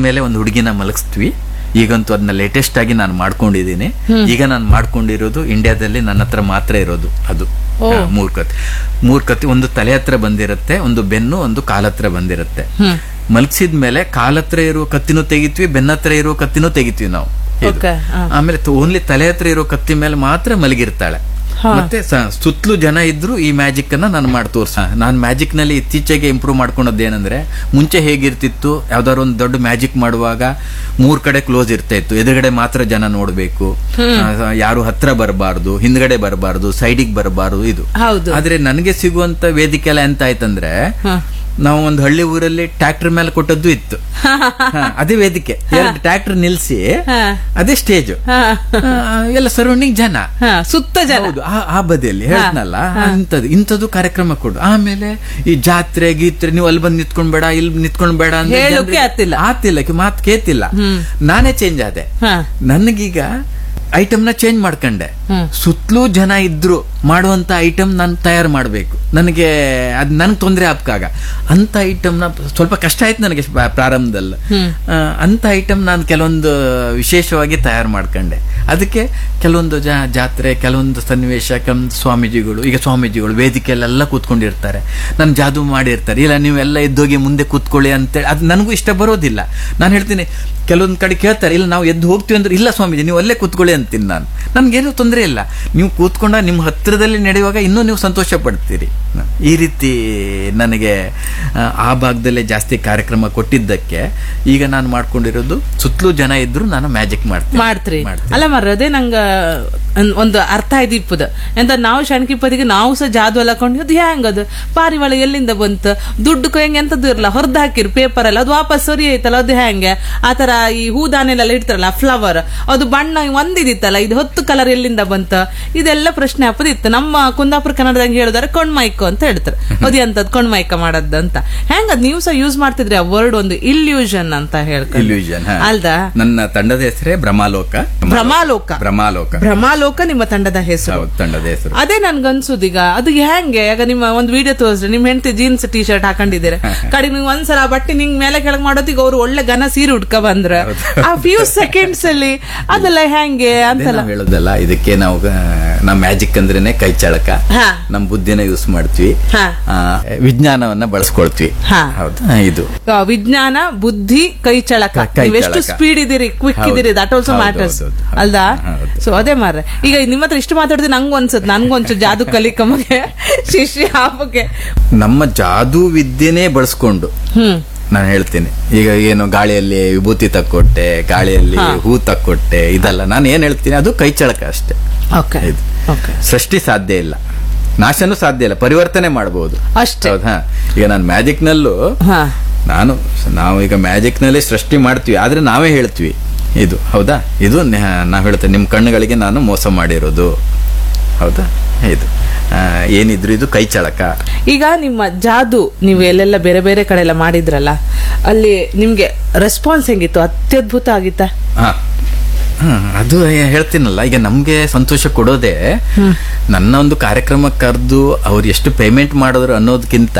ಮೇಲೆ ಒಂದು ಹುಡುಗಿನ ಮಲಗಿಸ್ತೀವಿ ಈಗಂತೂ ಅದನ್ನ ಲೇಟೆಸ್ಟ್ ಆಗಿ ನಾನು ಮಾಡ್ಕೊಂಡಿದ್ದೀನಿ ಈಗ ನಾನು ಮಾಡ್ಕೊಂಡಿರೋದು ಇಂಡಿಯಾದಲ್ಲಿ ನನ್ನ ಹತ್ರ ಮಾತ್ರ ಇರೋದು ಅದು ಹಾ, ಮೂರ್ ಕತ್ತಿ ಮೂರ್ ಕತ್ತಿ ಒಂದು ತಲೆ ಹತ್ರ ಬಂದಿರುತ್ತೆ ಒಂದು ಬೆನ್ನು ಒಂದು ಕಾಲ ಹತ್ರ ಬಂದಿರುತ್ತೆ ಮಲಗಿಸಿದ ಮೇಲೆ ಕಾಲ ಹತ್ರ ಇರೋ ಕತ್ತಿನೂ ತೆಗಿತೀವಿ ಬೆನ್ನ ಹತ್ರ ಇರೋ ಕತ್ತಿನೂ ತೆಗಿತೀವಿ ನಾವು ಇದು. Okay, ಹಾ. ಆಮೇಲೆ ಓನ್ಲಿ ತಲೆ ಹತ್ರ ಇರೋ ಕತ್ತಿ ಮೇಲೆ ಮಾತ್ರ ಮಲಗಿರ್ತಾಳೆ ಮತ್ತೆ ಸ- ಸುತ್ತಲೂ ಜನ ಇದ್ರು ಈ ಮ್ಯಾಜಿಕ್ ಅನ್ನ ನಾನು ಮಾಡಿ ತೋರ್ಸ ನಾನು ಮ್ಯಾಜಿಕ್ ನಲ್ಲಿ ಇತ್ತೀಚೆಗೆ ಇಂಪ್ರೂವ್ ಮಾಡ್ಕೊಂಡದ್ದು ಏನಂದ್ರೆ ಮುಂಚೆ ಹೇಗಿರ್ತಿತ್ತು ಯಾವ್ದಾದ್ರು ಒಂದು ದೊಡ್ಡ ಮ್ಯಾಜಿಕ್ ಮಾಡುವಾಗ ಮೂರ್ ಕಡೆ ಕ್ಲೋಸ್ ಇರ್ತಾ ಇತ್ತು ಎದುರುಗಡೆ ಮಾತ್ರ ಜನ ನೋಡ್ಬೇಕು ಆ, ಯಾರು ಹತ್ರ ಬರಬಾರ್ದು ಹಿಂದ್ಗಡೆ ಬರಬಾರ್ದು ಸೈಡಿಗೆ ಬರಬಾರ್ದು ಇದು ಹೌದು ಆದ್ರೆ ನನಗೆ ಸಿಗುವಂತ ವೇದಿಕೆ ಎಲ್ಲ ಎಂತ ಆಯ್ತಂದ್ರೆ ನಾವು ಒಂದು ಹಳ್ಳಿ ಊರಲ್ಲಿ ಟ್ರ್ಯಾಕ್ಟರ್ ಮೇಲೆ ಕೊಟ್ಟದ್ದು ಇತ್ತು ಹಾ, ಅದೇ ವೇದಿಕೆ ಎರಡು ಟ್ರ್ಯಾಕ್ಟರ್ ನಿಲ್ಸಿ ಹಾ. ಅದೇ ಸ್ಟೇಜ್ ಹಾ. ಎಲ್ಲ ಸರೌಂಡಿಂಗ್ ಜನ ಹಾ, ಸುತ್ತ ಜನ ಹೌದು ಆ- ಆ ಬದಿಯಲ್ಲಿ ಹೇಳ್ತನಲ್ಲ ಇಂಥದ್ದು ಇಂಥದ್ದು ಕಾರ್ಯಕ್ರಮ ಕೊಡು ಆಮೇಲೆ ಈ ಜಾತ್ರೆ ಗೀತ್ರೆ ನೀವು ಅಲ್ಲಿ ಬಂದು ನಿಂತ್ಕೊಂಡ್ಬೇಡ ಇಲ್ಲಿ ನಿಂತ್ಕೊಂಡ್ಬೇಡ ಅಂದ್ರೆ ಹೇಳೋಕೆ ಜನ್ರಿಗೆ ಆತಿಲ್ಲ. ಆತಿಲ್ಲ ಕಿ- ಮಾತ್ ಕೇತಿಲ್ಲ ನಾನೇ ಚೇಂಜ್ ಆದೆ ಹಾ. ನನಗೀಗ ಐಟಮ್ ನ ಚೇಂಜ್ ಮಾಡ್ಕೊಂಡೆ ಹ್ಮ್. ಸುತ್ತಲೂ ಜನ ಇದ್ರು ಮಾಡುವಂತ ಐಟಮ್ ನಾನು ತಯಾರು ಮಾಡಬೇಕು ನನಗೆ ಅದ್ ನನ್ಗೆ ತೊಂದರೆ ಆಗ್ಕಾಗ ಅಂತ ಐಟಮ್ ನ ಸ್ವಲ್ಪ ಕಷ್ಟ ಆಯ್ತು ನನಗೆ ಪ್ರಾ- ಪ್ರಾರಂಭದಲ್ಲಿ ಆ, ಅಂತ ಐಟಮ್ ನಾನು ಕೆಲವೊಂದು ವಿಶೇಷವಾಗಿ ತಯಾರು ಮಾಡ್ಕೊಂಡೆ ಅದಕ್ಕೆ ಕೆಲವೊಂದು ಜಾ- ಜಾತ್ರೆ ಕೆಲವೊಂದು ಸನ್ನಿವೇಶ ಕೆಲವೊಂದು ಸ್ವಾಮೀಜಿಗಳು ಈಗ ಸ್ವಾಮೀಜಿಗಳು ವೇದಿಕೆಯಲ್ಲೆಲ್ಲ ಕೂತ್ಕೊಂಡಿರ್ತಾರೆ ನಾನು ಜಾದು ಮಾಡಿರ್ತಾರೆ ಇಲ್ಲ ನೀವೆಲ್ಲ ಎದ್ದೋಗಿ ಮುಂದೆ ಕೂತ್ಕೊಳ್ಳಿ ಅಂತೇಳಿ ಅದು ನನಗೂ ಇಷ್ಟ ಬರೋದಿಲ್ಲ ನಾನು ಹೇಳ್ತೀನಿ ಕೆಲವೊಂದು ಕಡೆ ಕೇಳ್ತಾರೆ ಇಲ್ಲ ನಾವು ಎದ್ದು ಹೋಗ್ತೀವಿ ಅಂದ್ರೆ ಇಲ್ಲ ಸ್ವಾಮೀಜಿ ನೀವು ಅಲ್ಲೇ ಕೂತ್ಕೊಳ್ಳಿ ಅಂತೀನಿ ನಾನು ನನ್ಗೇನು ತೊಂದರೆ ಇಲ್ಲ ನೀವು ಕೂತ್ಕೊಂಡ ನಿಮ್ಮ ಹತ್ತಿರದಲ್ಲಿ ನಡೆಯುವಾಗ ಇನ್ನೂ ನೀವು ಸಂತೋಷ ಪಡ್ತೀರಿ ಈ ರೀತಿ ನನಗೆ ಆ, ಆ ಭಾಗದಲ್ಲೇ ಜಾಸ್ತಿ ಕಾರ್ಯಕ್ರಮ ಕೊಟ್ಟಿದ್ದಕ್ಕೆ ಈಗ ನಾನು ಮಾಡ್ಕೊಂಡಿರೋದು ಸುತ್ತಲೂ ಜನ ಇದ್ರು ನಾನು ಮ್ಯಾಜಿಕ್ ಮಾಡ್ತೀನಿ ಮಾಡ್ತ್ರಿ ಮಾಡ್ತೀನಿ. ಅಲ್ಲ ಮರ್ರ ಅದೇ ನಂಗ ಅನ್- ಒಂದು ಅರ್ಥ ಆಯ್ತು ಇಪ್ಪದ ಎಂತ ನಾವು ಶಣ್ಕಿಪ್ಪದಿಗೆ ನಾವು ಸಹ ಜಾದು ಎಲ್ಲ ಕೊಂಡು ಅದು ಹೆಂಗದು ಪಾರಿವಾಳ ಎಲ್ಲಿಂದ ಬಂತು ದುಡ್ಡು ಕೊಯ್ಯಂಗೆ ಎಂತದ್ದು ಇರಲ್ಲ ಹೊರದ್ ಹಾಕಿರ್ ಪೇಪರ್ ಎಲ್ಲ ಅದು ವಾಪಸ್ ಸರಿ ಐತಲ್ಲ ಅದು ಹೆಂಗೆ ಆತರ ಈ ಹೂದಾನೆಲ್ಲ ಇಡ್ತಾರಲ್ಲ ಫ್ಲವರ್ ಅದು ಬಣ್ಣ ಒಂದಿದಿತ್ತಲ್ಲ ಇದು ಹೊತ್ತು ಕಲರ್ ಎಲ್ಲಿಂದ ಬಂತ ಇದೆಲ್ಲ ಪ್ರಶ್ನೆ ಹಾಪದಿತ್ತು ನಮ್ಮ ಕುಂದಾಪುರ ಕನ್ನಡದಾಗ ಹೇಳಿದಾರೆ ಕೊಂಡ್ಮೈಕು ಅಂತ ಹೇಳ್ತಾರೆ ಅದು ಎಂತದ್ ಕೊಂಡ್ಮೈಕ ಮಾಡದ್ದು ಅಂತ ಹೆಂಗದ್ ನೀವು ಸಹ ಯೂಸ್ ಮಾಡ್ತಿದ್ರಿ ಆ ವರ್ಡ್ ಒಂದು ಇಲ್ಯೂಷನ್ ಅಂತ ಹೇಳ್ಕೊಂಡು ಇಲ್ಯೂಷನ್ ಅಲ್ದಾ ನನ್ನ ತಂಡದ ಹೆಸರೇ ಭ್ರಮಾಲೋಕ ಭ್ರಮಾಲೋಕ ಭ್ರಮಾಲೋಕ ಭ್ರಮಾಲೋಕ ನಿಮ್ಮ ತಂಡದ ಹೆಸರು ಹೌದು ತಂಡದ ಹೆಸರು ಅದೇ ನನ್ಗನ್ಸುದೀಗ ಅದು ಹೆಂಗೆ ಈಗ ನಿಮ್ಮ ಒಂದು ವಿಡಿಯೋ ತೋರಿಸ್ರಿ ನಿಮ್ ಹೆಂಡತಿ ಜೀನ್ಸ್ ಟಿ ಶರ್ಟ್ ಹಾಕೊಂಡಿದ್ದೀರ ಕಡೆಗೆ ನೀವು ಒಂದ್ಸಲ ಆ ಬಟ್ಟೆ ನಿಂಗ್ ಮೇಲೆ ಕೆಳಗ್ ಮಾಡೋದಿಗೆ ಅವ್ರು ಒಳ್ಳೆ ಘನ ಸೀರೆ ಉಟ್ಕ ಬಂದ್ರ ಆ ಫ್ಯೂ ಸೆಕೆಂಡ್ಸ್ ಅಲ್ಲಿ ಅದೆಲ್ಲ ಹೆಂಗೆ ಅದೇ ಅಂತಲ್ಲ ನಾವ್ ಹೇಳೋದಲ್ಲ ಇದಕ್ಕೆ ನಾವು ಆ, ನಮ್ ಮ್ಯಾಜಿಕ್ ಅಂದ್ರೇನೆ ಕೈ ಚಳಕ ಹಾ. ನಮ್ ಬುದ್ಧಿನ ಯೂಸ್ ಮಾಡ್ತೀವಿ ಹಾ. ಆ, ವಿಜ್ಞಾನವನ್ನ ಬಳಸ್ಕೊಳ್ತೀವಿ ಹಾ. ಹೌದು ಆ, ಇದು ಆ, ವಿಜ್ಞಾನ ಬುದ್ಧಿ ಕೈ ಚಳಕ ಕೈ ನೀವು ಎಷ್ಟು ಚಳಕ. ಸ್ಪೀಡ್ ಇದೀರಿ ಕ್ವಿಕ್ ಹೌದು. ಇದೀರಿ ದಟ್ ಆಲ್ಸೋ ಹೌದು, ಮ್ಯಾಟರ್ಸ್ ಹೌದು, ಹೌದು. ಅಲ್ದಾ ಹೌದು. ಸೊ ಅದೇ ಮಾರ್ರೆ ಈಗ ನಿಮ್ಮ ಹತ್ರ ಇಷ್ಟು ಮಾತಾಡಿದ್ರೆ ನಂಗೂ ಅನ್ಸುತ್ತೆ ನನ್ಗೂ ಒಂಚೂರು ಜಾದು ಕಲಿಕಮಗೆ ಶಿಷ್ಯ ಹಾಪಕ್ಕೆ ನಮ್ಮ ಜಾದೂ ವಿದ್ಯೆನೇ ಬಳಸ್ಕೊಂಡು ಹ್ಮ್ ನಾನು ಹೇಳ್ತೀನಿ ಈಗ ಏನು ಗಾಳಿಯಲ್ಲಿ ವಿಭೂತಿ ತಕ್ಕೊಟ್ಟೆ ಗಾಳಿಯಲ್ಲಿ ಹೂ ತಕ್ಕೊಟ್ಟೆ ಇದಲ್ಲ ನಾನು ಏನ್ ಹೇಳ್ತೀನಿ ಅದು ಕೈ ಚಳಕ ಅಷ್ಟೇ ಓಕೆ ಇದು. ಓಕೆ ಸೃಷ್ಟಿ ಸಾಧ್ಯ ಇಲ್ಲ ನಾಶನೂ ಸಾಧ್ಯ ಇಲ್ಲ ಪರಿವರ್ತನೆ ಮಾಡಬಹುದು ಅಷ್ಟೇ. ಹೌದಾ ಈಗ ನಾನು ಮ್ಯಾಜಿಕ್ ನಲ್ಲೂ ಹಾ ನಾನು ನಾವು ಈಗ ಮ್ಯಾಜಿಕ್ ನಲ್ಲಿ ಸೃಷ್ಟಿ ಮಾಡ್ತೀವಿ ಆದ್ರೆ ನಾವೇ ಹೇಳ್ತೀವಿ ಇದು ಹೌದಾ ಇದು ನಾವು ಹೇಳ್ತೇವೆ ನಿಮ್ಮ ಕಣ್ಣುಗಳಿಗೆ ನಾನು ಮೋಸ ಮಾಡಿರೋದು ಹೌದಾ ಇದು ಆ, ಏನಿದ್ರು ಇದು ಕೈ ಚಳಕ ಈಗ ನಿಮ್ಮ ಜಾದು ನೀವು ಎಲ್ಲೆಲ್ಲ ಬೇರೆ ಬೇರೆ ಕಡೆ ಎಲ್ಲ ಮಾಡಿದ್ರಲ್ಲ ಅಲ್ಲಿ ನಿಮ್ಗೆ ರೆಸ್ಪಾನ್ಸ್ ಹೆಂಗಿತ್ತು ಅತ್ಯದ್ಭುತ ಆಗಿತ್ತ ಹಾ ಹ್ಮ್, ಅದು ಹೇಳ್ತೀನಲ್ಲ ಈಗ ನಮ್ಗೆ ಸಂತೋಷ ಕೊಡೋದೇ ನನ್ನ ಒಂದು ಕಾರ್ಯಕ್ರಮ ಕರೆದು ಅವ್ರು ಎಷ್ಟು ಪೇಮೆಂಟ್ ಮಾಡಿದ್ರು ಅನ್ನೋದಕ್ಕಿಂತ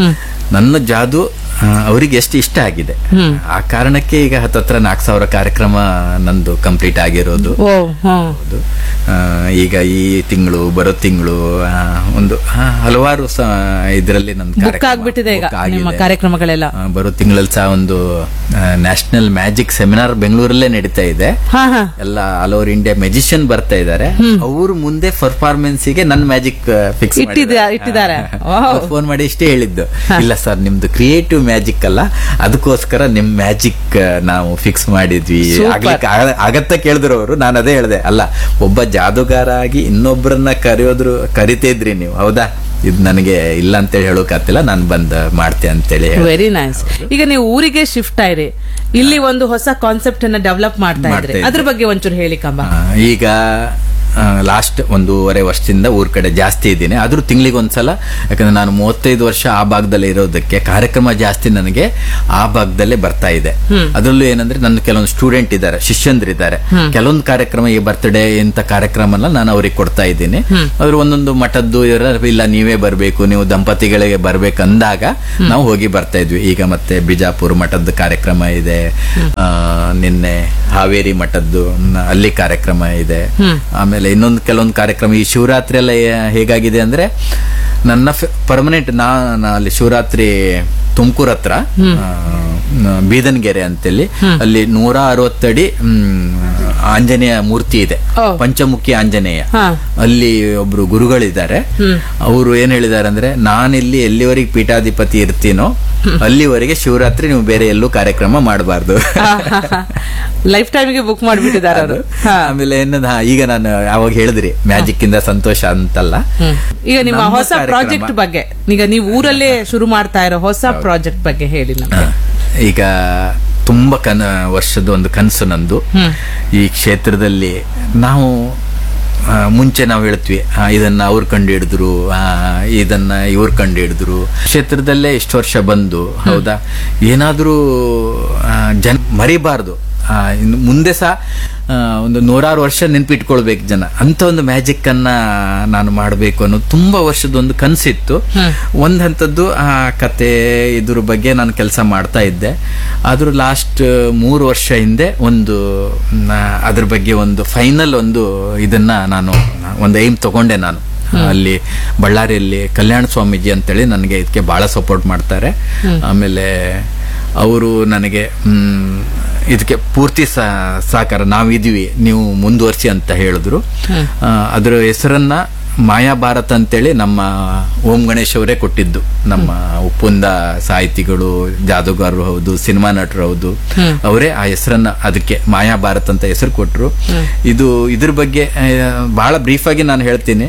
ನನ್ನ ಜಾದು ಆ, ಅವರಿಗೆ ಎಷ್ಟು ಇಷ್ಟ ಆಗಿದೆ ಆ ಕಾರಣಕ್ಕೆ ಈಗ ಹತ್ತತ್ರ ನಾಲ್ಕು ಸಾವಿರ ಕಾರ್ಯಕ್ರಮ ನಂದು ಕಂಪ್ಲೀಟ್ ಆಗಿರೋದು ಓ ಹ್ಮ್ ಹೌದು. ಆ, ಈಗ ಈ ತಿಂಗಳು ಬರೋ ತಿಂಗಳು ಒಂದು ಆ, ಹಲವಾರು ಇದರಲ್ಲಿ ನನ್ನ ಬುಕ್ ಆಗ್ಬಿಟ್ಟಿದೆ ಈಗ ನಿಮ್ಮ ಕಾರ್ಯಕ್ರಮಗಳೆಲ್ಲ ಆ, ಬರೋ ತಿಂಗಳಲ್ಲಿ ಸಹ ಒಂದು ನ್ಯಾಷನಲ್ ಮ್ಯಾಜಿಕ್ ಸೆಮಿನಾರ್ ಬೆಂಗಳೂರಲ್ಲೇ ನಡೀತಾ ಇದೆ ಹಾ ಹಾ ಎಲ್ಲ ಆಲ್ ಓವರ್ ಇಂಡಿಯಾ ಮೆಜಿಷಿಯನ್ ಬರ್ತಾ ಇದ್ದಾರೆ ಅವರು ಮುಂದೆ ಪರ್ಫಾರ್ಮೆನ್ಸ್ ಗೆ ನನ್ನ ಮ್ಯಾಜಿಕ್ ಫಿಕ್ಸ್ ಇಟ್ಟಿದ್ಯಾ- ಇಟ್ಟಿದ್ದಾರೆ. Wow. ಫೋನ್ ಮಾಡಿ ಇಷ್ಟೇ ಹೇಳಿದ್ದು ಇಲ್ಲ ಸರ್ ನಿಮ್ದು ಕ್ರಿಯೇಟಿವ್ ಮ್ಯಾಜಿಕ್ ಅಲ್ಲ ಅದಕ್ಕೋಸ್ಕರ ನಿಮ್ ಮ್ಯಾಜಿಕ್ ನಾವು ಫಿಕ್ಸ್ ಮಾಡಿದ್ವಿ Super. ಆಗ್ಲಿಕ್ಕೆ ಆಗ- ಆಗತ್ತ ಕೇಳಿದ್ರು ಅವರು ನಾನು ಅದೇ ಹೇಳಿದೆ ಅಲ್ಲ ಒಬ್ಬ ಜಾದುಗಾರ ಆಗಿ ಇನ್ನೊಬ್ಬರನ್ನ ಕರೆಯೋದ್ರು ಕರಿತಿದ್ರಿ ನೀವು ಹೌದಾ ಇದು ನನಗೆ ಇಲ್ಲ ಅಂತೇಳಿ ಹೇಳೋಕಾಗ್ತಿಲ್ಲ ನಾನು ಬಂದ್ ಮಾಡ್ತೆ ಅಂತೇಳಿ ಹೇಳ್ದೆ. ವೆರಿ ನೈಸ್ ಈಗ ನೀವು ಊರಿಗೆ ಶಿಫ್ಟ್ ಆಯ್ರಿ ಇಲ್ಲಿ ಒಂದು ಹೊಸ ಕಾನ್ಸೆಪ್ಟ್ ಅನ್ನ ಡೆವಲಪ್ ಮಾಡ್ತಾ ಮಾಡ್ತಾ ಇದ್ರಿ ಇದ್ದೆ. ಅದ್ರ ಬಗ್ಗೆ ಒಂಚೂರು ಹೇಳಿ ಕಂಬ ಆ, ಈಗ ಲಾಸ್ಟ್ ಒಂದೂವರೆ ವರ್ಷದಿಂದ ಊರ್ ಕಡೆ ಜಾಸ್ತಿ ಇದ್ದೀನಿ ಆದ್ರೂ ತಿಂಗಳಿಗೆ ಒಂದ್ಸಲ ಯಾಕಂದ್ರೆ ನಾನು ಮೂವತ್ತೈದು ವರ್ಷ ಆ ಭಾಗದಲ್ಲಿ ಇರೋದಕ್ಕೆ ಕಾರ್ಯಕ್ರಮ ಜಾಸ್ತಿ ನನಗೆ ಆ ಭಾಗದಲ್ಲೇ ಬರ್ತಾ ಇದೆ ಅದರಲ್ಲೂ ಏನಂದ್ರೆ ನನ್ನ ಕೆಲವೊಂದು ಸ್ಟೂಡೆಂಟ್ ಇದ್ದಾರೆ ಶಿಷ್ಯಂದ್ರಿದ್ದಾರೆ ಕೆಲವೊಂದು ಕಾರ್ಯಕ್ರಮ ಈ ಬರ್ತ್ಡೇ ಇಂಥ ಕಾರ್ಯಕ್ರಮನ ನಾನು ಅವ್ರಿಗೆ ಕೊಡ್ತಾ ಇದ್ದೀನಿ ಅವ್ರು ಒಂದೊಂದು ಮಠದ್ದು ಇವ್ರ- ಇಲ್ಲ ನೀವೇ ಬರಬೇಕು ನೀವು ದಂಪತಿಗಳಿಗೆ ಬರ್ಬೇಕಂದಾಗ ನಾವು ಹೋಗಿ ಬರ್ತಾ ಇದ್ವಿ ಈಗ ಮತ್ತೆ ಬಿಜಾಪುರ ಮಠದ ಕಾರ್ಯಕ್ರಮ ಇದೆ ಆ, ನಿನ್ನೆ ಹಾವೇರಿ ಮಠದ್ದು ಮ್, ಅಲ್ಲಿ ಕಾರ್ಯಕ್ರಮ ಇದೆ ಆಮೇಲೆ ಇನ್ನೊಂದು ಕೆಲವೊಂದು ಕಾರ್ಯಕ್ರಮ ಈ ಶಿವರಾತ್ರಿ ಎಲ್ಲ ಏ- ಹೇಗಾಗಿದೆ ಅಂದ್ರೆ ನನ್ನ ಪರ್ಮನೆಂಟ್ ನಾನು ಅಲ್ಲಿ ಶಿವರಾತ್ರಿ ತುಮಕೂರ್ ಹತ್ರ ಆ, ನ- ಬೀದನ್ಗೆರೆ ಅಂತೇಳಿ ಅಲ್ಲಿ ನೂರ ಅರವತ್ತಡಿ ಮ್, ಆಂಜನೇಯ ಮೂರ್ತಿ ಇದೆ ಓ. ಪಂಚಮುಖಿ ಆಂಜನೇಯ ಹಾ. ಅಲ್ಲಿ ಒಬ್ರು ಗುರುಗಳಿದ್ದಾರೆ ಅವರು ಏನ್ ಹೇಳಿದ್ದಾರೆ ಅಂದ್ರೆ ನಾನಿಲ್ಲಿ ಎಲ್ಲಿವರೆಗೆ ಪೀಠಾಧಿಪತಿ ಇರ್ತೀನೋ ಅಲ್ಲಿವರೆಗೆ ಶಿವರಾತ್ರಿ ನೀವು ಬೇರೆ ಎಲ್ಲೂ ಕಾರ್ಯಕ್ರಮ ಮಾಡಬಾರ್ದು ಲೈಫ್ ಟೈಮಿಗೆ ಬುಕ್ ಮಾಡಿಬಿಟ್ಟಿದ್ದಾರೆ ಅವರು ಆಮೇಲೆ ಏನದ ಈಗ ನಾನು ಅವಾಗ ಹೇಳಿದ್ರಿ ಮ್ಯಾಜಿಕ್ ಇಂದ ಸಂತೋಷ ಅಂತಲ್ಲ ಈಗ ನಿಮ್ಮ ನಮ್ಮ ಹೊಸ ಕಾರ್ಯಕ್ರಮ- ಪ್ರಾಜೆಕ್ಟ್ ಬಗ್ಗೆ ಈಗ ನೀವು ಊರಲ್ಲೇ ಶುರು ಮಾಡ್ತಾ ಇರೋ ಹೊಸ ಪ್ರಾಜೆಕ್ಟ್ ಬಗ್ಗೆ ಹೇಳಿ ನಮ್ಗೆ ಈಗ ತುಂಬಾ ಕನ ವರ್ಷದ ಒಂದು ಕನಸು ನಂದು ಈ ಕ್ಷೇತ್ರದಲ್ಲಿ ನಾವು ಆ, ಮುಂಚೆ ನಾವು ಹೇಳ್ತೀವಿ ಆ, ಇದನ್ನ ಅವ್ರು ಕಂಡು ಹಿಡಿದ್ರು ಇದನ್ನ ಇವ್ರು ಕಂಡು ಹಿಡಿದ್ರು ಕ್ಷೇತ್ರದಲ್ಲೇ ಇಷ್ಟು ವರ್ಷ ಬಂದು ಹೌದಾ ಏನಾದ್ರೂ ಆ, ಜನ ಮರಿಬಾರ್ದು ಆ, ಇನ್ನು ಮುಂದೆ ಸಹ ಆ, ಒಂದು ನೂರಾರು ವರ್ಷ ನೆನ್ಪಿಟ್ಕೊಳ್ಬೇಕು ಜನ ಅಂತ ಒಂದು ಮ್ಯಾಜಿಕ್ ಅನ್ನ ನಾನು ಮಾಡಬೇಕು ಅನ್ನೋ ತುಂಬಾ ವರ್ಷದ ಒಂದು ಕನಸಿತ್ತು ಒಂದ್ ಹಂತದ್ದು ಆ ಕತೆ ಇದ್ರ ಬಗ್ಗೆ ನಾನು ಕೆಲಸ ಮಾಡ್ತಾ ಇದ್ದೆ ಆದ್ರೂ ಲಾಸ್ಟ್ ಮೂರು ವರ್ಷ ಹಿಂದೆ ಒಂದು ಮ್, ಅದ್ರ ಬಗ್ಗೆ ಒಂದು ಫೈನಲ್ ಒಂದು ಇದನ್ನ ನಾನು ಒಂದು ಏಮ್ ತಗೊಂಡೆ ನಾನು ಅಲ್ಲಿ ಬಳ್ಳಾರಿಯಲ್ಲಿ ಕಲ್ಯಾಣ ಸ್ವಾಮೀಜಿ ಅಂತೇಳಿ ನನಗೆ ಇದಕ್ಕೆ ಬಹಳ ಸಪೋರ್ಟ್ ಮಾಡ್ತಾರೆ ಆಮೇಲೆ ಅವರು ನನಗೆ ಮ್, ಇದಕ್ಕೆ ಪೂರ್ತಿ ಸಹ- ಸಹಕಾರ ನಾವಿದೀವಿ ನೀವು ಮುಂದುವರಿಸಿ ಅಂತ ಹೇಳಿದ್ರು ಆ, ಅದರ ಹೆಸರನ್ನ ಮಾಯಾ ಭಾರತ್ ಅಂತೇಳಿ ನಮ್ಮ ಓಂ ಗಣೇಶ್ ಅವರೇ ಕೊಟ್ಟಿದ್ದು ನಮ್ಮ ಉಪ್ಪುಂದ ಸಾಹಿತಿಗಳು ಜಾದೂಗಾರರು ಹೌದು ಸಿನಿಮಾ ನಟರು ಹೌದು ಅವರೇ ಆ ಹೆಸರನ್ನ ಅದಕ್ಕೆ ಮಾಯಾ ಭಾರತ್ ಅಂತ ಹೆಸರು ಕೊಟ್ರು ಇದು ಇದ್ರ ಬಗ್ಗೆ ಆ, ಬಹಳ ಬ್ರೀಫ್ ಆಗಿ ನಾನು ಹೇಳ್ತೀನಿ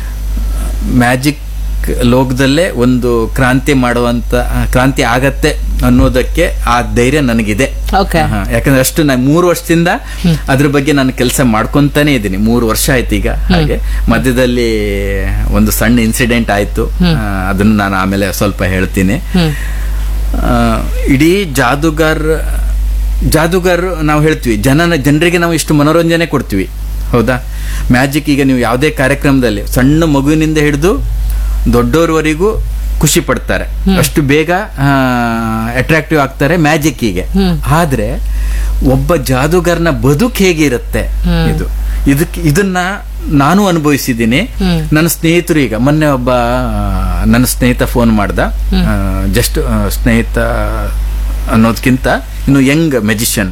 ಮ್ಯಾಜಿಕ್ ಲೋಕದಲ್ಲೇ ಒಂದು ಕ್ರಾಂತಿ ಮಾಡುವಂತ ಆ, ಕ್ರಾಂತಿ ಆಗತ್ತೆ ಅನ್ನೋದಕ್ಕೆ ಆ ಧೈರ್ಯ ನನಗಿದೆ ಓಕೆ ಹಾ, ಯಾಕಂದ್ರೆ ಅಷ್ಟು ನಾನು ಮೂರು ವರ್ಷದಿಂದ ಅದ್ರ ಬಗ್ಗೆ ನಾನು ಕೆಲಸ ಮಾಡ್ಕೊಂತಾನೆ ಇದ್ದೀನಿ ಮೂರು ವರ್ಷ ಆಯ್ತು ಈಗ ಹಾಗೆ ಮಧ್ಯದಲ್ಲಿ ಒಂದು ಸಣ್ಣ ಇನ್ಸಿಡೆಂಟ್ ಆಯ್ತು ಆ, ಅದನ್ನ ನಾನು ಆಮೇಲೆ ಸ್ವಲ್ಪ ಹೇಳ್ತೀನಿ ಆ, ಇಡೀ ಜಾದೂಗಾರ್ ಜಾದೂಗಾರ್ ನಾವು ಹೇಳ್ತೀವಿ ಜನನ ಜನರಿಗೆ ನಾವು ಇಷ್ಟು ಮನೋರಂಜನೆ ಕೊಡ್ತೀವಿ ಹೌದಾ ಮ್ಯಾಜಿಕ್ ಈಗ ನೀವು ಯಾವುದೇ ಕಾರ್ಯಕ್ರಮದಲ್ಲಿ ಸಣ್ಣ ಮಗುವಿನಿಂದ ಹಿಡಿದು ದೊಡ್ಡೋರ್ವರೆಗೂ ಖುಷಿ ಪಡ್ತಾರೆ ಅಷ್ಟು ಬೇಗ ಅಟ್ರಾಕ್ಟಿವ್ ಆಗ್ತಾರೆ ಮ್ಯಾಜಿಕ್ಕಿಗೆ ಆದ್ರೆ ಒಬ್ಬ ಜಾದೂಗಾರನ ಬದುಕು ಹೇಗಿರುತ್ತೆ ಇದು ಇದಕ್ಕೆ ಇದನ್ನ ನಾನು ಅನುಭವಿಸಿದ್ದೀನಿ ನನ್ನ ಸ್ನೇಹಿತರು ಈಗ ಮೊನ್ನೆ ಒಬ್ಬ ಆ, ನನ್ನ ಸ್ನೇಹಿತ ಫೋನ್ ಮಾಡ್ದ ಜಸ್ಟ್ ಸ್ನೇಹಿತ ಅನ್ನೋದಕ್ಕಿಂತ ಇನ್ನು ಯಂಗ್ ಮೆಜಿಷಿಯನ್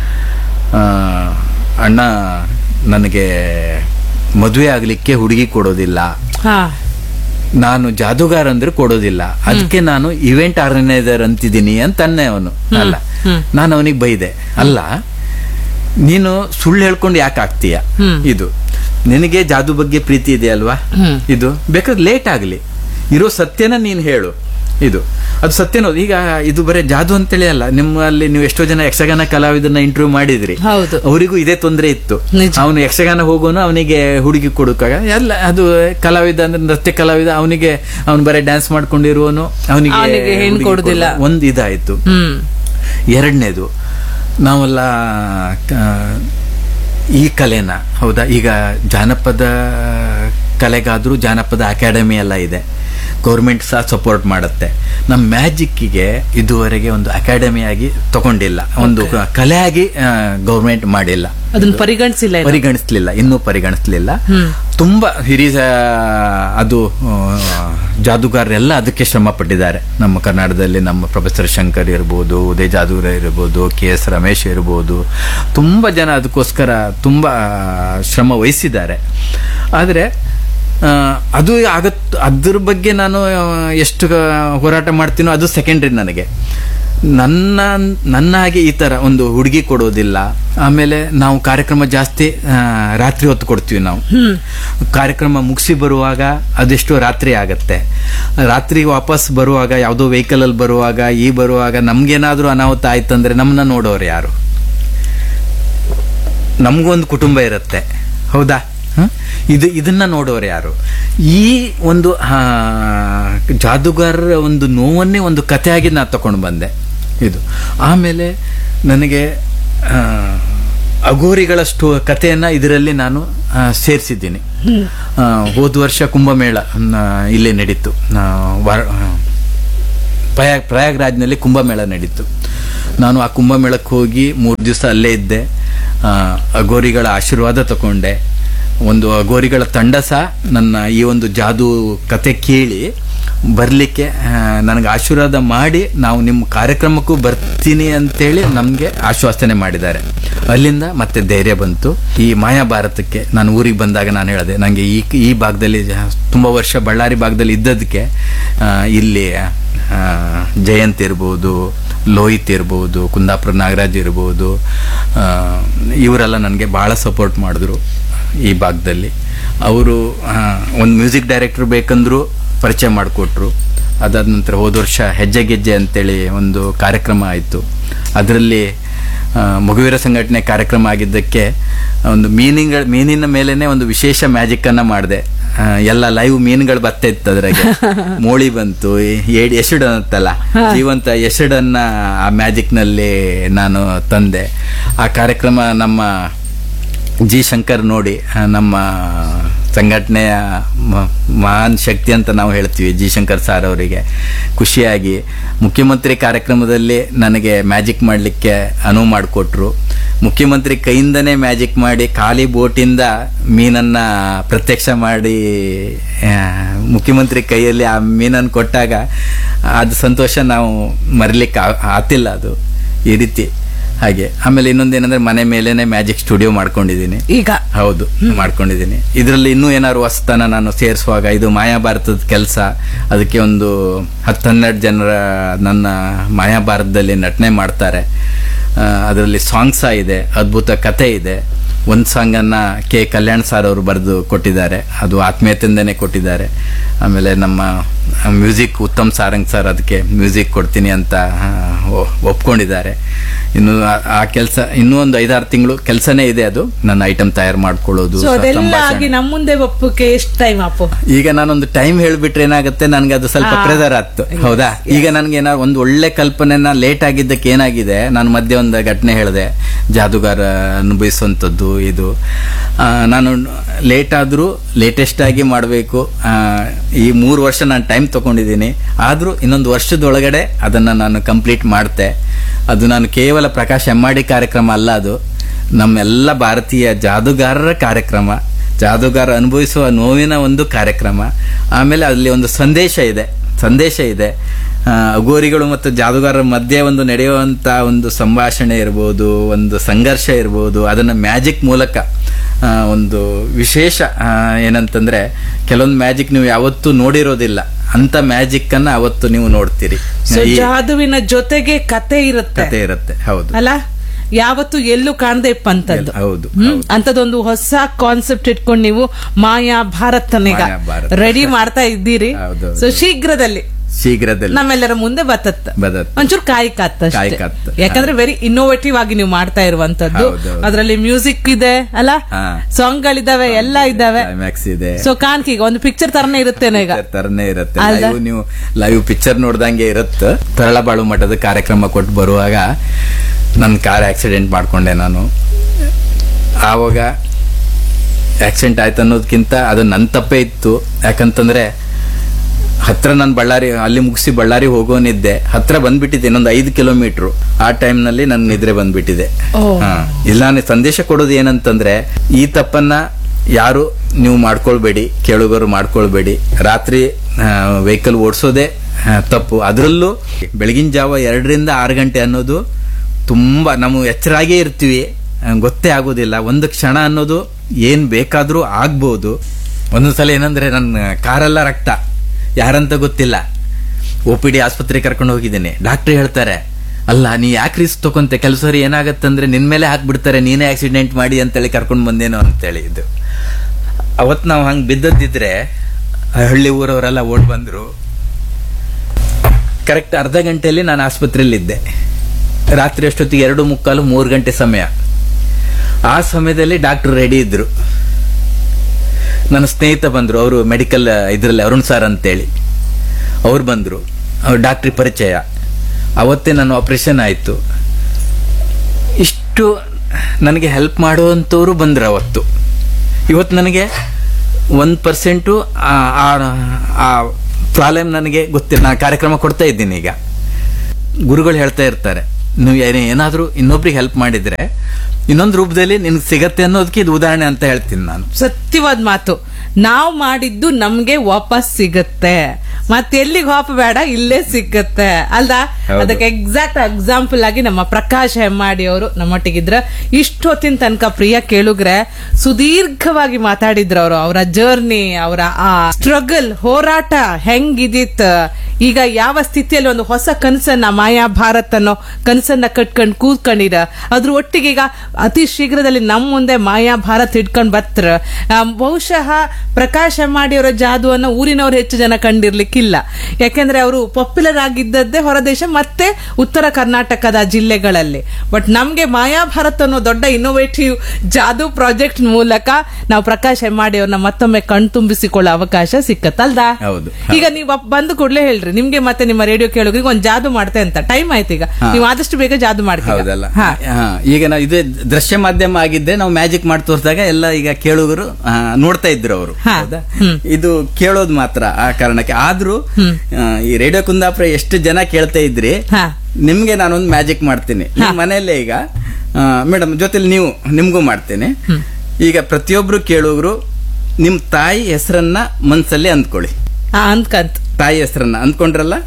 ಅಣ್ಣ ನನಗೆ ಮದುವೆ ಆಗ್ಲಿಕ್ಕೆ ಹುಡುಗಿ ಕೊಡೋದಿಲ್ಲ ಹಾ ನಾನು ಜಾದೂಗಾರ ಅಂದ್ರೆ ಕೊಡೋದಿಲ್ಲ ಅದಕ್ಕೆ ನಾನು ಇವೆಂಟ್ ಆರ್ಗನೈಸರ್ ಅಂತಿದ್ದೀನಿ ಅಂತಾನೆ ಅವನು ಅಲ್ಲ ನಾನು ಅವನಿಗೆ ಬೈದೆ ಅಲ್ಲ ನೀನು ಸುಳ್ಳು ಹೇಳ್ಕೊಂಡು ಯಾಕೆ ಆಗ್ತೀಯ ಇದು ನಿನಗೆ ಜಾದು ಬಗ್ಗೆ ಪ್ರೀತಿ ಇದೆ ಅಲ್ವಾ ಇದು ಬೇಕಾದ್ರೆ ಲೇಟ್ ಆಗ್ಲಿ ಇರೋ ಸತ್ಯನ ನೀನು ಹೇಳು ಇದು ಅದು ಸತ್ಯನೋ ಈಗ ಇದು ಬರೀ ಜಾದು ಅಂತೇಳಿ ಅಲ್ಲ ನಿಮ್ಮಲ್ಲಿ ನೀವು ಎಷ್ಟೋ ಜನ ಯಕ್ಷಗಾನ ಕಲಾವಿದನ್ನ ಇಂಟರ್ವ್ಯೂ ಮಾಡಿದ್ರಿ ಹೌದು. ಅವರಿಗೂ ಇದೇ ತೊಂದರೆ ಇತ್ತು ನಿಜ. ಅವನು ಯಕ್ಷಗಾನ ಹೋಗೋನು ಅವನಿಗೆ ಹುಡುಗಿ ಕೊಡೋಕಾಗ ಎಲ್ಲ ಅದು ಕಲಾವಿದ ಅಂದ್ರೆ ನೃತ್ಯ ಕಲಾವಿದ ಅವನಿಗೆ ಅವನು ಬರೀ ಡ್ಯಾನ್ಸ್ ಮಾಡ್ಕೊಂಡಿರುವನು ಅವನಿಗೆ ಅವ್ನಿಗೆ ಹೆಣ್ಣು ಹುಡುಗಿ ಕೊಡುದಿಲ್ಲ. ಕೊಡೋದು. ಒಂದ್ ಇದಾಯ್ತು ಹ್ಮ್ ಎರಡನೇದು ನಾವೆಲ್ಲ ಕ- ಈ ಕಲೆನ ಹೌದಾ ಈಗ ಜಾನಪದ ಕಲೆಗಾದ್ರೂ ಜಾನಪದ ಅಕಾಡೆಮಿ ಎಲ್ಲ ಇದೆ ಗೌರ್ಮೆಂಟ್ ಸಹ ಸಪೋರ್ಟ್ ಮಾಡುತ್ತೆ ನಮ್ಮ ಮ್ಯಾಜಿಕ್ಕಿಗೆ ಇದುವರೆಗೆ ಒಂದು ಅಕಾಡೆಮಿ ಆಗಿ ತಗೊಂಡಿಲ್ಲ ಒಂದು ಕಲೆಯಾಗಿ ಗೌರ್ಮೆಂಟ್ ಮಾಡಿಲ್ಲ ಅದನ್ನ ಪರಿಗಣಿಸಿಲ್ಲ ಇನ್ನು. ಪರಿಗಣಿಸ್ಲಿಲ್ಲ ಇನ್ನೂ ಪರಿಗಣಿಸ್ಲಿಲ್ಲ ತುಂಬಾ ಹಿರಿಯ ಅದು ಆ, ಜಾದೂಗಾರರೆಲ್ಲ ಅದಕ್ಕೆ ಶ್ರಮ ಪಟ್ಟಿದ್ದಾರೆ ನಮ್ಮ ಕರ್ನಾಟಕದಲ್ಲಿ ನಮ್ಮ ಪ್ರೊಫೆಸರ್ ಶಂಕರ್ ಇರ್ಬೋದು ಉದಯ್ ಜಾದೂರ ಇರ್ಬೋದು ಕೆ ಎಸ್ ರಮೇಶ್ ಇರ್ಬೋದು ತುಂಬಾ ಜನ ಅದಕ್ಕೋಸ್ಕರ ತುಂಬಾ ಶ್ರಮ ವಹಿಸಿದ್ದಾರೆ ಆದರೆ ಆ, ಅದು ಆಗತ್ ಅದ್ರ ಬಗ್ಗೆ ನಾನು ಆ, ಎಷ್ಟು ಹೋರಾಟ ಮಾಡ್ತೀನೋ ಅದು ಸೆಕೆಂಡ್ರಿ ನನಗೆ ನನ್ನ ನನ್ನ ಹಾಗೆ ಈ ತರ ಒಂದು ಹುಡುಗಿ ಕೊಡೋದಿಲ್ಲ ಆಮೇಲೆ ನಾವು ಕಾರ್ಯಕ್ರಮ ಜಾಸ್ತಿ ಆ, ರಾತ್ರಿ ಹೊತ್ತು ಕೊಡ್ತೀವಿ ನಾವು ಕಾರ್ಯಕ್ರಮ ಮುಗಿಸಿ ಬರುವಾಗ ಅದೆಷ್ಟೋ ರಾತ್ರಿ ಆಗತ್ತೆ ರಾತ್ರಿ ವಾಪಸ್ ಬರುವಾಗ ಯಾವುದೋ ವೆಹಿಕಲ್ ಅಲ್ಲಿ ಬರುವಾಗ ಈ ಬರುವಾಗ ನಮ್ಗೇನಾದ್ರೂ ಅನಾಹುತ ಆಯ್ತಂದ್ರೆ ನಮ್ಮನ್ನ ನೋಡೋರು ಯಾರು ನಮಗೊಂದು ಕುಟುಂಬ ಇರುತ್ತೆ ಹೌದಾ ಹ? ಇದು ಇದನ್ನ ನೋಡೋರು ಯಾರು ಈ ಒಂದು ಆ, ಜಾದೂಗಾರರ ಒಂದು ನೋವನ್ನೇ ಒಂದು ಕಥೆಯಾಗಿ ನಾನು ತಕೊಂಡು ಬಂದೆ ಇದು ಆಮೇಲೆ ನನಗೆ ಆ, ಅಘೋರಿಗಳ ಸ್ಟೋ ಕಥೆಯನ್ನ ಇದರಲ್ಲಿ ನಾನು ಸೇರಿಸಿದ್ದೀನಿ ಹೋದ ವರ್ಷ ಕುಂಭಮೇಳ ನ, ಇಲ್ಲೇ ನಡೀತು ನಾ ವಾರ- ಆ, ಪ್ರಯಾಗ್ ಪ್ರಯಾಗ್ರಾಜ್ನಲ್ಲಿ ಕುಂಭಮೇಳ ನಡೀತು ನಾನು ಆ ಕುಂಭಮೇಳಕ್ಕೆ ಹೋಗಿ ಮೂರು ದಿವಸ ಅಲ್ಲೇ ಇದ್ದೆ ಆ, ಅಘೋರಿಗಳ ಆಶೀರ್ವಾದ ತಗೊಂಡೆ ಒಂದು ಅಘೋರಿಗಳ ತಂಡ ಸಹ ನನ್ನ ಈ ಒಂದು ಜಾದೂ ಕತೆ ಕೇಳಿ ಬರಲಿಕ್ಕೆ ನನಗೆ ಆಶೀರ್ವಾದ ಮಾಡಿ ನಾವು ನಿಮ್ಮ ಕಾರ್ಯಕ್ರಮಕ್ಕೂ ಬರ್ತೀನಿ ಅಂತೇಳಿ ನಮಗೆ ಆಶ್ವಾಸನೆ ಮಾಡಿದ್ದಾರೆ ಅಲ್ಲಿಂದ ಮತ್ತೆ ಧೈರ್ಯ ಬಂತು ಈ ಮಾಯಾ ಭಾರತಕ್ಕೆ ನಾನು ಊರಿಗೆ ಬಂದಾಗ ನಾನು ಹೇಳಿದೆ ನನಗೆ ಈ ಈ ಭಾಗದಲ್ಲಿ ತುಂಬ ವರ್ಷ ಬಳ್ಳಾರಿ ಭಾಗದಲ್ಲಿ ಇದ್ದದಕ್ಕೆ ಆ, ಇಲ್ಲಿ ಆ, ಜಯಂತ್ ಇರ್ಬೋದು ಲೋಹಿತ್ ಇರ್ಬೋದು ಕುಂದಾಪುರ ನಾಗರಾಜ್ ಇರ್ಬೋದು ಆ, ಇವರೆಲ್ಲ ನನಗೆ ಭಾಳ ಸಪೋರ್ಟ್ ಮಾಡಿದ್ರು ಈ ಭಾಗದಲ್ಲಿ ಅವರು ಒಂದು ಮ್ಯೂಸಿಕ್ ಡೈರೆಕ್ಟರ್ ಬೇಕಂದ್ರು ಪರಿಚಯ ಮಾಡಿಕೊಟ್ರು ಅದಾದ ನಂತರ ಹೋದ ವರ್ಷ ಹೆಜ್ಜೆ ಗೆಜ್ಜೆ ಅಂತೇಳಿ ಒಂದು ಕಾರ್ಯಕ್ರಮ ಆಯಿತು ಅದರಲ್ಲಿ ಆ, ಮಗುವೀರ ಸಂಘಟನೆ ಕಾರ್ಯಕ್ರಮ ಆಗಿದ್ದಕ್ಕೆ ಒಂದು ಮೀನಿಗಳ ಮೀನಿನ ಮೇಲೇನೆ ಒಂದು ವಿಶೇಷ ಮ್ಯಾಜಿಕ್ ಅನ್ನ ಮಾಡಿದೆ ಎಲ್ಲ ಲೈವ್ ಮೀನುಗಳು ಬರ್ತಾ ಇತ್ತು ಅದ್ರಾಗೆ ಮೋಳಿ ಬಂತು ಏಡ್ ಎಸಡ್ ಅಂತಲ್ಲ ಜೀವಂತ ಎಸಡನ್ನ ಆ ಮ್ಯಾಜಿಕ್ ನಲ್ಲಿ ನಾನು ತಂದೆ ಆ ಕಾರ್ಯಕ್ರಮ ನಮ್ಮ ಜಿ ಶಂಕರ್ ನೋಡಿ ಆ, ನಮ್ಮ ಸಂಘಟನೆಯ ಮ- ಮಹಾನ್ ಶಕ್ತಿ ಅಂತ ನಾವು ಹೇಳ್ತೀವಿ ಜಿ ಶಂಕರ್ ಸಾರ್ ಅವರಿಗೆ ಖುಷಿಯಾಗಿ ಮುಖ್ಯಮಂತ್ರಿ ಕಾರ್ಯಕ್ರಮದಲ್ಲಿ ನನಗೆ ಮ್ಯಾಜಿಕ್ ಮಾಡಲಿಕ್ಕೆ ಅನುವು ಮಾಡಿಕೊಟ್ರು ಮುಖ್ಯಮಂತ್ರಿ ಕೈಯಿಂದನೇ ಮ್ಯಾಜಿಕ್ ಮಾಡಿ ಖಾಲಿ ಬೋಟಿಂದ ಮೀನನ್ನ ಪ್ರತ್ಯಕ್ಷ ಮಾಡಿ ಆ, ಮುಖ್ಯಮಂತ್ರಿ ಕೈಯಲ್ಲಿ ಆ ಮೀನನ್ನು ಕೊಟ್ಟಾಗ ಅದು ಸಂತೋಷ ನಾವು ಮರಿಲಿಕ್ಕೆ ಆ- ಆತಿಲ್ಲ ಅದು ಈ ರೀತಿ ಹಾಗೆ ಆಮೇಲೆ ಇನ್ನೊಂದೇನಂದ್ರೆ ಮನೆ ಮೇಲೇನೆ ಮ್ಯಾಜಿಕ್ ಸ್ಟುಡಿಯೋ ಮಾಡ್ಕೊಂಡಿದ್ದೀನಿ ಈಗ ಹೌದು ಮಾಡ್ಕೊಂಡಿದ್ದೀನಿ ಇದರಲ್ಲಿ ಇನ್ನೂ ಏನಾದ್ರು ಹೊಸತನ ನಾನು ಸೇರಿಸುವಾಗ ಇದು ಮಾಯಾಭಾರತದ ಕೆಲಸ ಅದಕ್ಕೆ ಒಂದು ಹತ್ತು ಹನ್ನೆರಡು ಜನರ ನನ್ನ ಮಾಯಾಭಾರತದಲ್ಲಿ ನಟನೆ ಮಾಡ್ತಾರೆ ಅದರಲ್ಲಿ ಸಾಂಗ್ಸ ಇದೆ ಅದ್ಭುತ ಕತೆ ಇದೆ ಒಂದು ಸಾಂಗನ್ನು ಕೆ ಕಲ್ಯಾಣ್ ಸರ್ ಅವರು ಬರೆದು ಕೊಟ್ಟಿದ್ದಾರೆ ಅದು ಆತ್ಮೀಯತೆಯಿಂದನೇ ಕೊಟ್ಟಿದ್ದಾರೆ ಆಮೇಲೆ ನಮ್ಮ ಮ್ಯೂಸಿಕ್ ಉತ್ತಮ್ ಸಾರಂಗ್ ಸರ್ ಅದಕ್ಕೆ ಮ್ಯೂಸಿಕ್ ಕೊಡ್ತೀನಿ ಅಂತ ಆ, ಒ- ಒಪ್ಕೊಂಡಿದ್ದಾರೆ ಇನ್ನು ಆ- ಆ ಕೆಲಸ ಇನ್ನೂ ಒಂದು ಐದಾರು ತಿಂಗಳು ಕೆಲಸನೇ ಇದೆ ಅದು ನನ್ನ ಐಟಮ್ ತಯಾರು ಮಾಡ್ಕೊಳ್ಳೋದು ಸೊ ಅದೆಲ್ಲ ಸಂಭಾಷಣೆ. ಆಗಿ ನಮ್ಮ ಮುಂದೆ ಒಪ್ಪಕ್ಕೆ ಎಷ್ಟು ಟೈಮ್ ಅಪ್ಪು ಈಗ ನಾನೊಂದು ಟೈಮ್ ಹೇಳ್ಬಿಟ್ರೆ ಏನಾಗುತ್ತೆ ನನ್ಗೆ ಅದು ಸ್ವಲ್ಪ ಆ. ಪ್ರೆಸರ್ ಆಗ್ತು ಹೌದಾ ಈಗ ನನ್ಗೆ ಏನಾದ್ರು ಒಂದು ಒಳ್ಳೆ ಕಲ್ಪನೆನ ಲೇಟ್ ಆಗಿದ್ದಕ್ಕೆ ಏನಾಗಿದೆ ನಾನು ಮಧ್ಯೆ ಒಂದು ಘಟನೆ ಹೇಳಿದೆ ಜಾದುಗಾರ ಅನುಭವಿಸುವಂಥದ್ದು ಇದು ಆ, ನಾನು ಲೇಟ್ ಆದ್ರೂ ಲೇಟೆಸ್ಟ್ ಆಗಿ ಮಾಡಬೇಕು ಈ ಮೂರು ವರ್ಷ ನಾನು ಟೈಮ್ ತಗೊಂಡಿದ್ದೀನಿ ಆದ್ರೂ ಇನ್ನೊಂದು ವರ್ಷದೊಳಗಡೆ ಅದನ್ನ ನಾನು ಕಂಪ್ಲೀಟ್ ಮಾಡ್ತೆ ಅದು ನಾನು ಕೇವಲ ಪ್ರಕಾಶ್ ಎಮ್ಮಾಡಿ ಕಾರ್ಯಕ್ರಮ ಅಲ್ಲ ಅದು ನಮ್ಮೆಲ್ಲ ಭಾರತೀಯ ಜಾದುಗಾರರ ಕಾರ್ಯಕ್ರಮ ಜಾದುಗಾರ ಅನುಭವಿಸುವ ನೋವಿನ ಒಂದು ಕಾರ್ಯಕ್ರಮ ಆಮೇಲೆ ಅಲ್ಲಿ ಒಂದು ಸಂದೇಶ ಇದೆ ಸಂದೇಶ ಇದೆ ಆ, ಅಘೋರಿಗಳು ಮತ್ತು ಜಾದುಗಾರರ ಮಧ್ಯೆ ಒಂದು ನಡೆಯುವಂತ ಒಂದು ಸಂಭಾಷಣೆ ಇರ್ಬೋದು ಒಂದು ಸಂಘರ್ಷ ಇರ್ಬೋದು ಅದನ್ನ ಮ್ಯಾಜಿಕ್ ಮೂಲಕ ಆ, ಒಂದು ವಿಶೇಷ ಆ, ಏನಂತಂದ್ರೆ ಕೆಲವೊಂದು ಮ್ಯಾಜಿಕ್ ನೀವು ಯಾವತ್ತೂ ನೋಡಿರೋದಿಲ್ಲ ಅಂತ ಮ್ಯಾಜಿಕ್ ಅನ್ನ ಅವತ್ತು ನೀವು ನೋಡ್ತೀರಿ ಸೊ ಈ ಜಾದುವಿನ ಜೊತೆಗೆ ಕತೆ ಇರುತ್ತೆ ಕತೆ ಇರುತ್ತೆ ಹೌದು ಅಲ್ಲ ಯಾವತ್ತು ಎಲ್ಲೂ ಕಾಣದೆ ಇಪ್ಪಂತದ್ದು ಹೌದು ಹ್ಮ್ ಅಂತದೊಂದು ಹೊಸ ಕಾನ್ಸೆಪ್ಟ್ ಇಟ್ಕೊಂಡು ನೀವು ಮಾಯಾ ಭಾರತನೀಗ ಮಾಯಾ ಭಾರತ. ರೆಡಿ ಮಾಡ್ತಾ ಇದ್ದೀರಿ ಹೌದು, ಸೊ ಶೀಘ್ರದಲ್ಲಿ ಶೀಘ್ರದಲ್ಲಿ ನಮ್ಮೆಲ್ಲರ ಮುಂದೆ ಬತ್ತತ್ತ ಬದತ್ ಒಂಚೂರು ಕಾಯಿ ಕಾತ್ತ ಕಾಯಿ ಕಾತ್ತ. ಯಾಕಂದ್ರೆ ವೆರಿ ಇನ್ನೋವೇಟಿವ್ ಆಗಿ ನೀವು ಮಾಡ್ತಾ ಇರುವಂತದ್ದು ಹೌದು, ಹೌದು. ಅದರಲ್ಲಿ ಮ್ಯೂಸಿಕ್ ಇದೆ ಅಲ್ಲ ಹಾ. ಸಾಂಗ್ ಗಳಿದಾವೆ ಎಲ್ಲ ಇದ್ದಾವೆ ಕ್ಲೈಮ್ಯಾಕ್ಸ್ ಇದೆ ಸೊ ಕಾಣ್ಕೀಗ ಒಂದು ಪಿಕ್ಚರ್ ತರನೇ ಇರುತ್ತೇನೆ ಈಗ ಪಿಕ್ಚರ್ ತರನೇ ಇರುತ್ತೆ ಅಲ್ದಾ? ಲೈವ್ ನೀವು ಲೈವ್ ಪಿಕ್ಚರ್ ನೋಡ್ದಂಗೆ ಇರುತ್ತೆ ತರಳಬಾಳು ಮಠದ ಕಾರ್ಯಕ್ರಮ ಕೊಟ್ಟು ಬರುವಾಗ ನನ್ನ ಕಾರ್ ಆಕ್ಸಿಡೆಂಟ್ ಮಾಡ್ಕೊಂಡೆ ನಾನು ಆವಾಗ ಆಕ್ಸಿಡೆಂಟ್ ಆಯ್ತು ಅನ್ನೋದಕ್ಕಿಂತ ಅದು ನನ್ನ ತಪ್ಪೇ ಇತ್ತು ಯಾಕಂತಂದ್ರೆ ಹತ್ರ ನಾನು ಬಳ್ಳಾರಿ ಅಲ್ಲಿ ಮುಗಿಸಿ ಬಳ್ಳಾರಿ ಹೋಗೋನಿದ್ದೆ ಹತ್ರ ಬಂದ್ಬಿಟ್ಟಿದ್ದೆ ಇನ್ನೊಂದು ಐದು ಕಿಲೋಮೀಟರ್ ಆ time ನಲ್ಲಿ ನನ್ನ ನಿದ್ರೆ ಬಂದ್ಬಿಟ್ಟಿದೆ ಓ. ಹಾ. ಇಲ್ಲ ನಾನು ಸಂದೇಶ ಕೊಡೋದು ಏನಂತಂದ್ರೆ ಈ ತಪ್ಪನ್ನ ಯಾರು ನೀವು ಮಾಡ್ಕೊಳ್ಬೇಡಿ ಕೇಳುಗರು ಮಾಡ್ಕೊಳ್ಬೇಡಿ ರಾತ್ರಿ ವೆಹಿಕಲ್ ಓಡಿಸೋದೇ ತಪ್ಪು ಅದರಲ್ಲೂ ಬೆಳಗಿನ ಜಾವ ಎರಡರಿಂದ ಆರು ಗಂಟೆ ಅನ್ನೋದು ತುಂಬಾ ನಾವು ಎಚ್ಚರಾಗೇ ಇರ್ತೀವಿ ಆ, ಗೊತ್ತೇ ಆಗೋದಿಲ್ಲ ಒಂದು ಕ್ಷಣ ಅನ್ನೋದು ಏನ್ ಬೇಕಾದ್ರೂ ಆಗ್ಬೋದು ಒಂದೊಂದ್ಸಲ ಏನಂದ್ರೆ ನನ್ನ ಕಾರೆಲ್ಲ ರಕ್ತ ಯಾರಂತ ಗೊತ್ತಿಲ್ಲ ಒ ಪಿ ಡಿ ಆಸ್ಪತ್ರೆ ಕರ್ಕೊಂಡು ಹೋಗಿದ್ದೀನಿ ಡಾಕ್ಟರ್ ಹೇಳ್ತಾರೆ ಅಲ್ಲ ನೀ ಯಾಕೆ ರಿಸ್ಕ್ ತಗೊಂತೆ ಕೆಲಸ ಸರಿ ಏನಾಗತ್ತಂದ್ರೆ ನಿನ್ ಮೇಲೆ ಹಾಕ್ಬಿಡ್ತಾರೆ ನೀನೇ ಆಕ್ಸಿಡೆಂಟ್ ಮಾಡಿ ಅಂತೇಳಿ ಕರ್ಕೊಂಡು ಬಂದೇನೋ ಅಂತೇಳಿ ಇದು ಅವತ್ ನಾವು ಹಂಗ್ ಬಿದ್ದದ್ದಿದ್ರೆ ಆ ಹಳ್ಳಿ ಊರವರೆಲ್ಲ ಓಡ್ ಬಂದ್ರು ಕರೆಕ್ಟ್ ಅರ್ಧ ಗಂಟೆಯಲ್ಲಿ ನಾನು ಆಸ್ಪತ್ರೆಯಲ್ಲಿದ್ದೆ ರಾತ್ರಿ ಅಷ್ಟೊತ್ತಿಗೆ ಎರಡು ಮುಕ್ಕಾಲು ಮೂರು ಗಂಟೆ ಸಮಯ ಆ ಸಮಯದಲ್ಲಿ ಡಾಕ್ಟರ್ ರೆಡಿ ಇದ್ರು ನನ್ನ ಸ್ನೇಹಿತ ಬಂದ್ರು ಅವರು ಮೆಡಿಕಲ್ ಇದರಲ್ಲಿ ಅರುಣ್ ಸರ್ ಅಂತೇಳಿ ಅವ್ರು ಬಂದರು ಅವ್ರು ಡಾಕ್ಟ್ರಿ ಪರಿಚಯ ಅವತ್ತೇ ನನ್ನ ಆಪರೇಷನ್ ಆಯಿತು ಇಷ್ಟು ನನಗೆ ಹೆಲ್ಪ್ ಮಾಡುವಂಥವ್ರು ಬಂದರು ಅವತ್ತು ಇವತ್ತು ನನಗೆ ಒಂದು ಪರ್ಸೆಂಟು ಆ ಪ್ರಾಬ್ಲಮ್ ನನಗೆ ಗೊತ್ತಿಲ್ಲ ನಾನು ಕಾರ್ಯಕ್ರಮ ಕೊಡ್ತಾ ಇದ್ದೀನಿ ಈಗ ಗುರುಗಳು ಹೇಳ್ತಾ ಇರ್ತಾರೆ ನೀವು ಏನೇ ಏನಾದರೂ ಇನ್ನೊಬ್ರಿಗೆ ಹೆಲ್ಪ್ ಮಾಡಿದರೆ ಇನ್ನೊಂದು ರೂಪದಲ್ಲಿ ನಿನ್ಗೆ ಸಿಗತ್ತೆ ಅನ್ನೋದಕ್ಕೆ ಇದು ಉದಾಹರಣೆ ಅಂತ ಹೇಳ್ತೀನಿ ನಾನು ಸತ್ಯವಾದ ಮಾತು ನಾವು ಮಾಡಿದ್ದು ನಮ್ಗೆ ವಾಪಸ್ ಸಿಗತ್ತೆ ಮತ್ತೆ ಎಲ್ಲಿಗೆ ಹೋಗಬೇಡ ಇಲ್ಲೇ ಸಿಗತ್ತೆ ಅಲ್ದಾ ಹೌದು. ಅದಕ್ಕೆ ಎಕ್ಸಾಕ್ಟ್ ಎಕ್ಸಾಂಪಲ್ ಆಗಿ ನಮ್ಮ ಪ್ರಕಾಶ್ ಹೆಮ್ಮಾಡಿ ಅವರು ನಮ್ಮೊಟ್ಟಿಗಿದ್ರ ಇಷ್ಟೊತ್ತಿನ ತನಕ ಪ್ರಿಯ ಕೇಳುಗ್ರೆ ಸುದೀರ್ಘವಾಗಿ ಮಾತಾಡಿದ್ರು ಅವರು ಅವರ ಜರ್ನಿ ಅವರ ಆ ಸ್ಟ್ರಗಲ್ ಹೋರಾಟ ಹೆಂಗಿದಿತ್ ಈಗ ಯಾವ ಸ್ಥಿತಿಯಲ್ಲಿ ಒಂದು ಹೊಸ ಕನಸನ್ನ ಮಾಯಾ ಭಾರತ್ ಅನ್ನೋ ಕನಸನ್ನ ಕಟ್ಕೊಂಡ್ ಕೂತ್ಕೊಂಡಿರ ಅದ್ರ ಒಟ್ಟಿಗೆ ಈಗ ಅತಿ ಶೀಘ್ರದಲ್ಲಿ ನಮ್ಮ ಮುಂದೆ ಮಾಯಾ ಭಾರತ್ ಹಿಡ್ಕೊಂಡ್ ಬತ್ರ ಆ, ಬಹುಶಃ ಪ್ರಕಾಶ್ ಹೆಮ್ಮಾಡಿ ಅವರ ಜಾದುವನ್ನ ಊರಿನವ್ರು ಹೆಚ್ಚು ಜನ ಕಂಡಿರ್ಲಿಕ್ಕಿಲ್ಲ ಯಾಕೆಂದ್ರೆ ಅವರು ಪಾಪ್ಯುಲರ್ ಆಗಿದ್ದದ್ದೇ ಹೊರದೇಶ ಮತ್ತೆ ಉತ್ತರ ಕರ್ನಾಟಕದ ಜಿಲ್ಲೆಗಳಲ್ಲಿ ಬಟ್ ನಮ್ಗೆ ಮಾಯಾ ಭಾರತ್ ಅನ್ನೋ ದೊಡ್ಡ ಇನ್ನೋವೇಟಿವ್ ಜಾದು ಪ್ರಾಜೆಕ್ಟ್ ಮೂಲಕ ನಾವು ಪ್ರಕಾಶ್ ಹೆಮ್ಮಾಡಿ ಅವ್ರನ್ನ ಮತ್ತೊಮ್ಮೆ ಕಣ್ತುಂಬಿಸಿಕೊಳ್ಳೋ ಅವಕಾಶ ಸಿಕ್ಕತ್ತಲ್ದಾ ಹೌದು. ಈಗ ನೀವು ಅಪ್- ಬಂದು ಕೂಡಲೇ ಹೇಳ್ರಿ ನಿಮ್ಗೆ ಮತ್ತೆ ನಿಮ್ಮ ರೇಡಿಯೋ ಕೇಳೋರಿಗೆ ಒಂದ್ ಜಾದು ಮಾಡ್ತೆ ಅಂತ ಟೈಮ್ ಆಯ್ತು ಈಗ ನೀವು ಆದಷ್ಟು ಬೇಗ ಜಾದು ಮಾಡ್ತೀವಿ ಹೌದಲ್ಲ ಹಾ, ಈಗ ನಾವು ಇದು ದೃಶ್ಯ ಮಾಧ್ಯಮ ಆಗಿದ್ದೆ ನಾವು ಮ್ಯಾಜಿಕ್ ಮಾಡಿ ತೋರಿಸಿದಾಗ ಎಲ್ಲ ಈಗ ಕೇಳುಗರು ಆ, ನೋಡ್ತಾ ಇದ್ರು ಅವರು ಹಾ. ಹೌದಾ ಇದು ಕೇಳೋದು ಮಾತ್ರ ಆ ಕಾರಣಕ್ಕೆ ಆದ್ರೂ ಆ, ಈ ರೇಡಿಯೋ ಕುಂದಾಪುರ ಎಷ್ಟು ಜನ ಕೇಳ್ತಾ ಇದ್ರಿ ಹಾ. ನಿಮ್ಗೆ ನಾನೊಂದು ಮ್ಯಾಜಿಕ್ ಮಾಡ್ತೀನಿ ನಿಮ್ಮ ಮನೆಯಲ್ಲೇ ಈಗ ಮೇಡಮ್ ಜೊತೆಲಿ ನೀವು ನಿಮ್ಗೂ ಮಾಡ್ತೇನೆ ಈಗ ಪ್ರತಿಯೊಬ್ರು ಕೇಳುಗರು ನಿಮ್ ತಾಯಿ ಹೆಸರನ್ನ ಮನ್ಸಲ್ಲಿ ಅಂದ್ಕೊಳ್ಳಿ ಅಂದ್ಕಂತ ತಾಯಿ ಹೆಸರನ್ನ ಅಂದ್ಕೊಂಡ್ರಲ್ಲ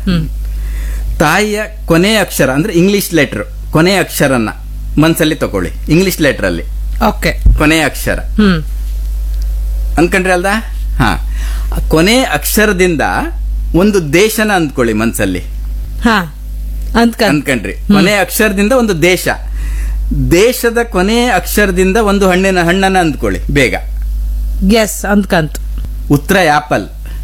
ತಾಯಿಯ ಕೊನೆಯ ಅಕ್ಷರ ಅಂದ್ರೆ ಇಂಗ್ಲಿಷ್ ಲೆಟರ್ ಕೊನೆಯ ಅಕ್ಷರನ್ನ ಮನ್ಸಲ್ಲಿ ತಗೊಳ್ಳಿ ಇಂಗ್ಲಿಷ್ ಲೆಟರ್ ಅಲ್ಲಿ ಓಕೆ ಕೊನೆಯ ಅಕ್ಷರ ಹ್ಮ್ ಅಂದ್ಕೊಂಡ್ರಿ ಅಲ್ದಾ ಹಾ ಆ ಕೊನೆಯ ಅಕ್ಷರದಿಂದ ಒಂದು ದೇಶನ ಅಂದ್ಕೊಳ್ಳಿ ಮನ್ಸಲ್ಲಿ ಹಾ ಅಂದ್ಕಂತ ಅಂದ್ಕೊಂಡ್ರಿ ಕೊನೆಯ ಅಕ್ಷರದಿಂದ ಒಂದು ದೇಶ ದೇಶದ ಕೊನೆಯ ಅಕ್ಷರದಿಂದ ಒಂದು ಹಣ್ಣಿನ ಹಣ್ಣನ್ನ ಅಂದ್ಕೊಳ್ಳಿ ಬೇಗ ಎಸ್ ಅಂದ್ಕಂತ ಉತ್ತರ ಆಪಲ್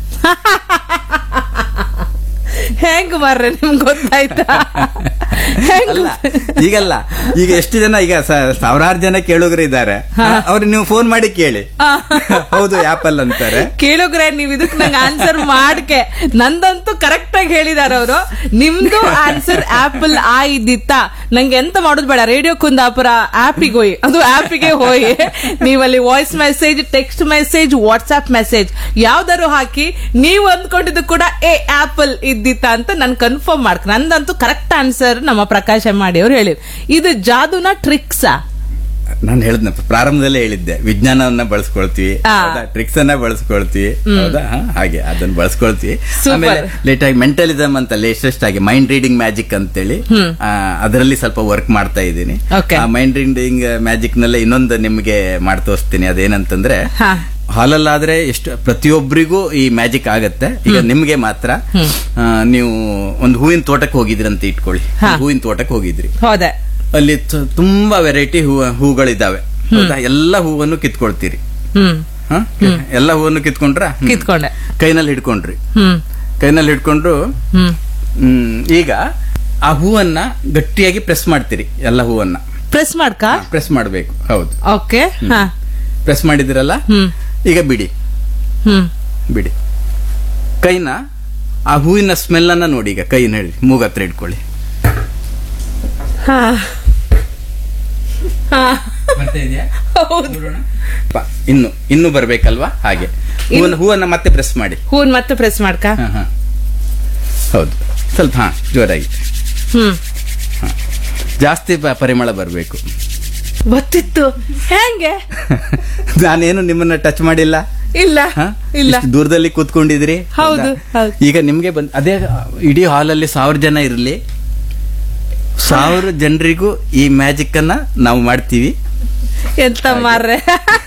ಹೆಂಗ್ ಮಾರ್ರೆ ನಿಮ್ಗೆ ಗೊತ್ತಾಯ್ತಾ ಹೆಂಗ್ ಅಲ್ಲ ಈಗಲ್ಲ ಈಗ ಎಷ್ಟು ಜನ ಈಗ ಸ- ಸಾವಿರಾರು ಜನ ಕೇಳುಗರು ಇದ್ದಾರೆ ಅವ್ರು ನೀವು ಫೋನ್ ಮಾಡಿ ಕೇಳಿ ಹೌದು ಆಪಲ್ ಅಂತಾರೆ ಕೇಳುಗ್ರೆ ನೀವ್ ಇದಕ್ ನಂಗೆ ಆನ್ಸರ್ ಮಾಡ್ಕೆ ನಂದಂತೂ ಕರೆಕ್ಟ್ ಆಗಿ ಹೇಳಿದಾರ ಅವರು ನಿಮ್ದು ಆನ್ಸರ್ ಆಪಲ್ ಆ ಇದ್ದಿತ್ತ ನಂಗೆ ಎಂತ ಮಾಡೋದು ಬೇಡ ರೇಡಿಯೋ ಕುಂದಾಪುರ ಆಪಿಗೆ ಹೋಗಿ ಅದು ಆಪಿಗೆ ಹೋಗಿ ನೀವಲ್ಲಿ voice message text message WhatsApp message ಯಾವ್ದಾರು ಹಾಕಿ ನೀವು ಅಂದ್ಕೊಂಡಿದ್ದು ಕೂಡ ಏ ಆಪಲ್ ಇದ್ದಿತ್ತ ಅಂತ ನನ್ ಕನ್ಫರ್ಮ್ ಮಾಡ್ಕ ನಂದಂತೂ ಕರೆಕ್ಟ್ ಆನ್ಸರ್ ನಮ್ಮ ಪ್ರಕಾಶ ಮಾಡಿ ಅವ್ರು ಹೇಳಿದ್ರು ಇದು ಜಾದುನ ಟ್ರಿಕ್ಸಾ ನಾನು ಹೇಳಿದ್ನ ಪ್ರಾರಂಭದಲ್ಲೇ ಹೇಳಿದ್ದೆ ವಿಜ್ಞಾನವನ್ನ ಬಳಸ್ಕೊಳ್ತೀವಿ ಆ. ಟ್ರಿಕ್ಸ್ ಅನ್ನ ಬಳಸ್ಕೊಳ್ತೀವಿ ಹೌದಾ ಹಾ, ಹಾಗೆ ಅದನ್ನ ಬಳಸ್ಕೊಳ್ತೀವಿ Super. ಆಮೇಲೆ ಲೇಟ್ ಆಗಿ ಮೆಂಟಲಿಸಮ್ ಅಂತ ಲೇಟೆಸ್ಟ್ ಆಗಿ ಮೈಂಡ್ ರೀಡಿಂಗ್ ಮ್ಯಾಜಿಕ್ ಅಂತೇಳಿ ಆ, ಅದರಲ್ಲಿ ಸ್ವಲ್ಪ ವರ್ಕ್ ಮಾಡ್ತಾ ಇದ್ದೀನಿ Okay. ಆ ಮೈಂಡ್ ರೀಡಿಂಗ್ ಮ್ಯಾಜಿಕ್ ನಲ್ಲೇ ಇನ್ನೊಂದು ನಿಮ್ಗೆ ಮಾಡಿ ತೋರಿಸ್ತೀನಿ ಅದೇನಂತಂದ್ರೆ ಹಾ. ಹಾಲಲ್ಲಾದ್ರೆ ಎಷ್ಟು ಪ್ರತಿಯೊಬ್ಬರಿಗೂ ಈ ಮ್ಯಾಜಿಕ್ ಆಗತ್ತೆ ಈಗ ನಿಮ್ಗೆ ಮಾತ್ರ ಆ, ನೀವು ಒಂದು ಹೂವಿನ ತೋಟಕ್ಕೆ ಹೋಗಿದ್ರಿ ಅಂತ ಇಟ್ಕೊಳ್ಳಿ ಹಾ. ಹೂವಿನ ತೋಟಕ್ಕೆ ಹೋಗಿದ್ರಿ ಹೌದೆ ಅಲ್ಲಿ ತ- ತುಂಬಾ ವೆರೈಟಿ ಹೂ ಹೂಗಳಿದಾವೆ ಹೌದಾ ಎಲ್ಲ ಹೂವನ್ನು ಕಿತ್ಕೊಳ್ತೀರಿ ಹ್ಮ್ ಹ? ಎಲ್ಲ ಹೂವನ್ನು ಕಿತ್ಕೊಂಡ್ರ ಹ್ಮ್. ಕಿತ್ಕೊಂಡೆ ಕೈನಲ್ಲಿ ಹಿಡ್ಕೊಂಡ್ರಿ ಹ್ಮ್ ಕೈನಲ್ಲಿ ಹಿಡ್ಕೊಂಡು ಹ್ಮ್ ಹ್ಮ್, ಈಗ ಆ ಹೂವನ್ನ ಗಟ್ಟಿಯಾಗಿ ಪ್ರೆಸ್ ಮಾಡ್ತೀರಿ ಎಲ್ಲ ಹೂವನ್ನ ಪ್ರೆಸ್ ಮಾಡ್ಕ ಪ್ರೆಸ್ ಮಾಡಬೇಕು ಹೌದು ಓಕೆ ಹಾ ಪ್ರೆಸ್ ಮಾಡಿದಿರಲ್ಲ ಹ್ಮ್ ಈಗ ಬಿಡಿ ಹ್ಮ್ ಬಿಡಿ ಕೈನ ಆ ಹೂವಿನ ಸ್ಮೆಲ್ ಅನ್ನ ನೋಡಿ ಈಗ ಕೈ ಹೇಳಿ ಮೂಗ್ ಹತ್ರ ಇಟ್ಕೊಳ್ಳಿ ಹಾ ಹಾ ಬರ್ತಾ ಇದೆಯಾ ಹೌದು ಪ- ಇನ್ನು ಇನ್ನು ಬರ್ಬೇಕಲ್ವಾ ಹಾಗೆ ಹೂವನ್ನ ಹೂವನ್ನ ಮತ್ತೆ ಪ್ರೆಸ್ ಮಾಡಿ ಹೂನ್ ಮತ್ತೆ ಪ್ರೆಸ್ ಮಾಡ್ಕ ಹಾ, ಹಾ. ಹೌದು ಸ್ವಲ್ಪ ಹಾ ಜೋರಾಗಿ ಹ್ಮ್ ಜಾಸ್ತಿ ಪ- ಪರಿಮಳ ಬರಬೇಕು ಗೊತ್ತಿತ್ತು ಹೆಂಗೆ ನಾನೇನು ನಿಮ್ಮನ್ನ ಟಚ್ ಮಾಡಿಲ್ಲ ಇಲ್ಲ ಹಾ? ಇಲ್ಲ ಇಷ್ಟು ದೂರದಲ್ಲಿ ಕೂತ್ಕೊಂಡಿದ್ರಿ ಹೌದು, ಹೌದಾ? ಹೌದು. ಈಗ ನಿಮ್ಗೆ ಬಂದ್ ಅದೇ ಇಡೀ ಹಾಲಲ್ಲಿ ಸಾವಿರ ಜನ ಇರಲಿ ಸಾವಿರ ಜನರಿಗೂ ಈ ಮ್ಯಾಜಿಕ್ ಅನ್ನ ನಾವು ಮಾಡ್ತೀವಿ ಎಂತ ಮಾರ್ರೆ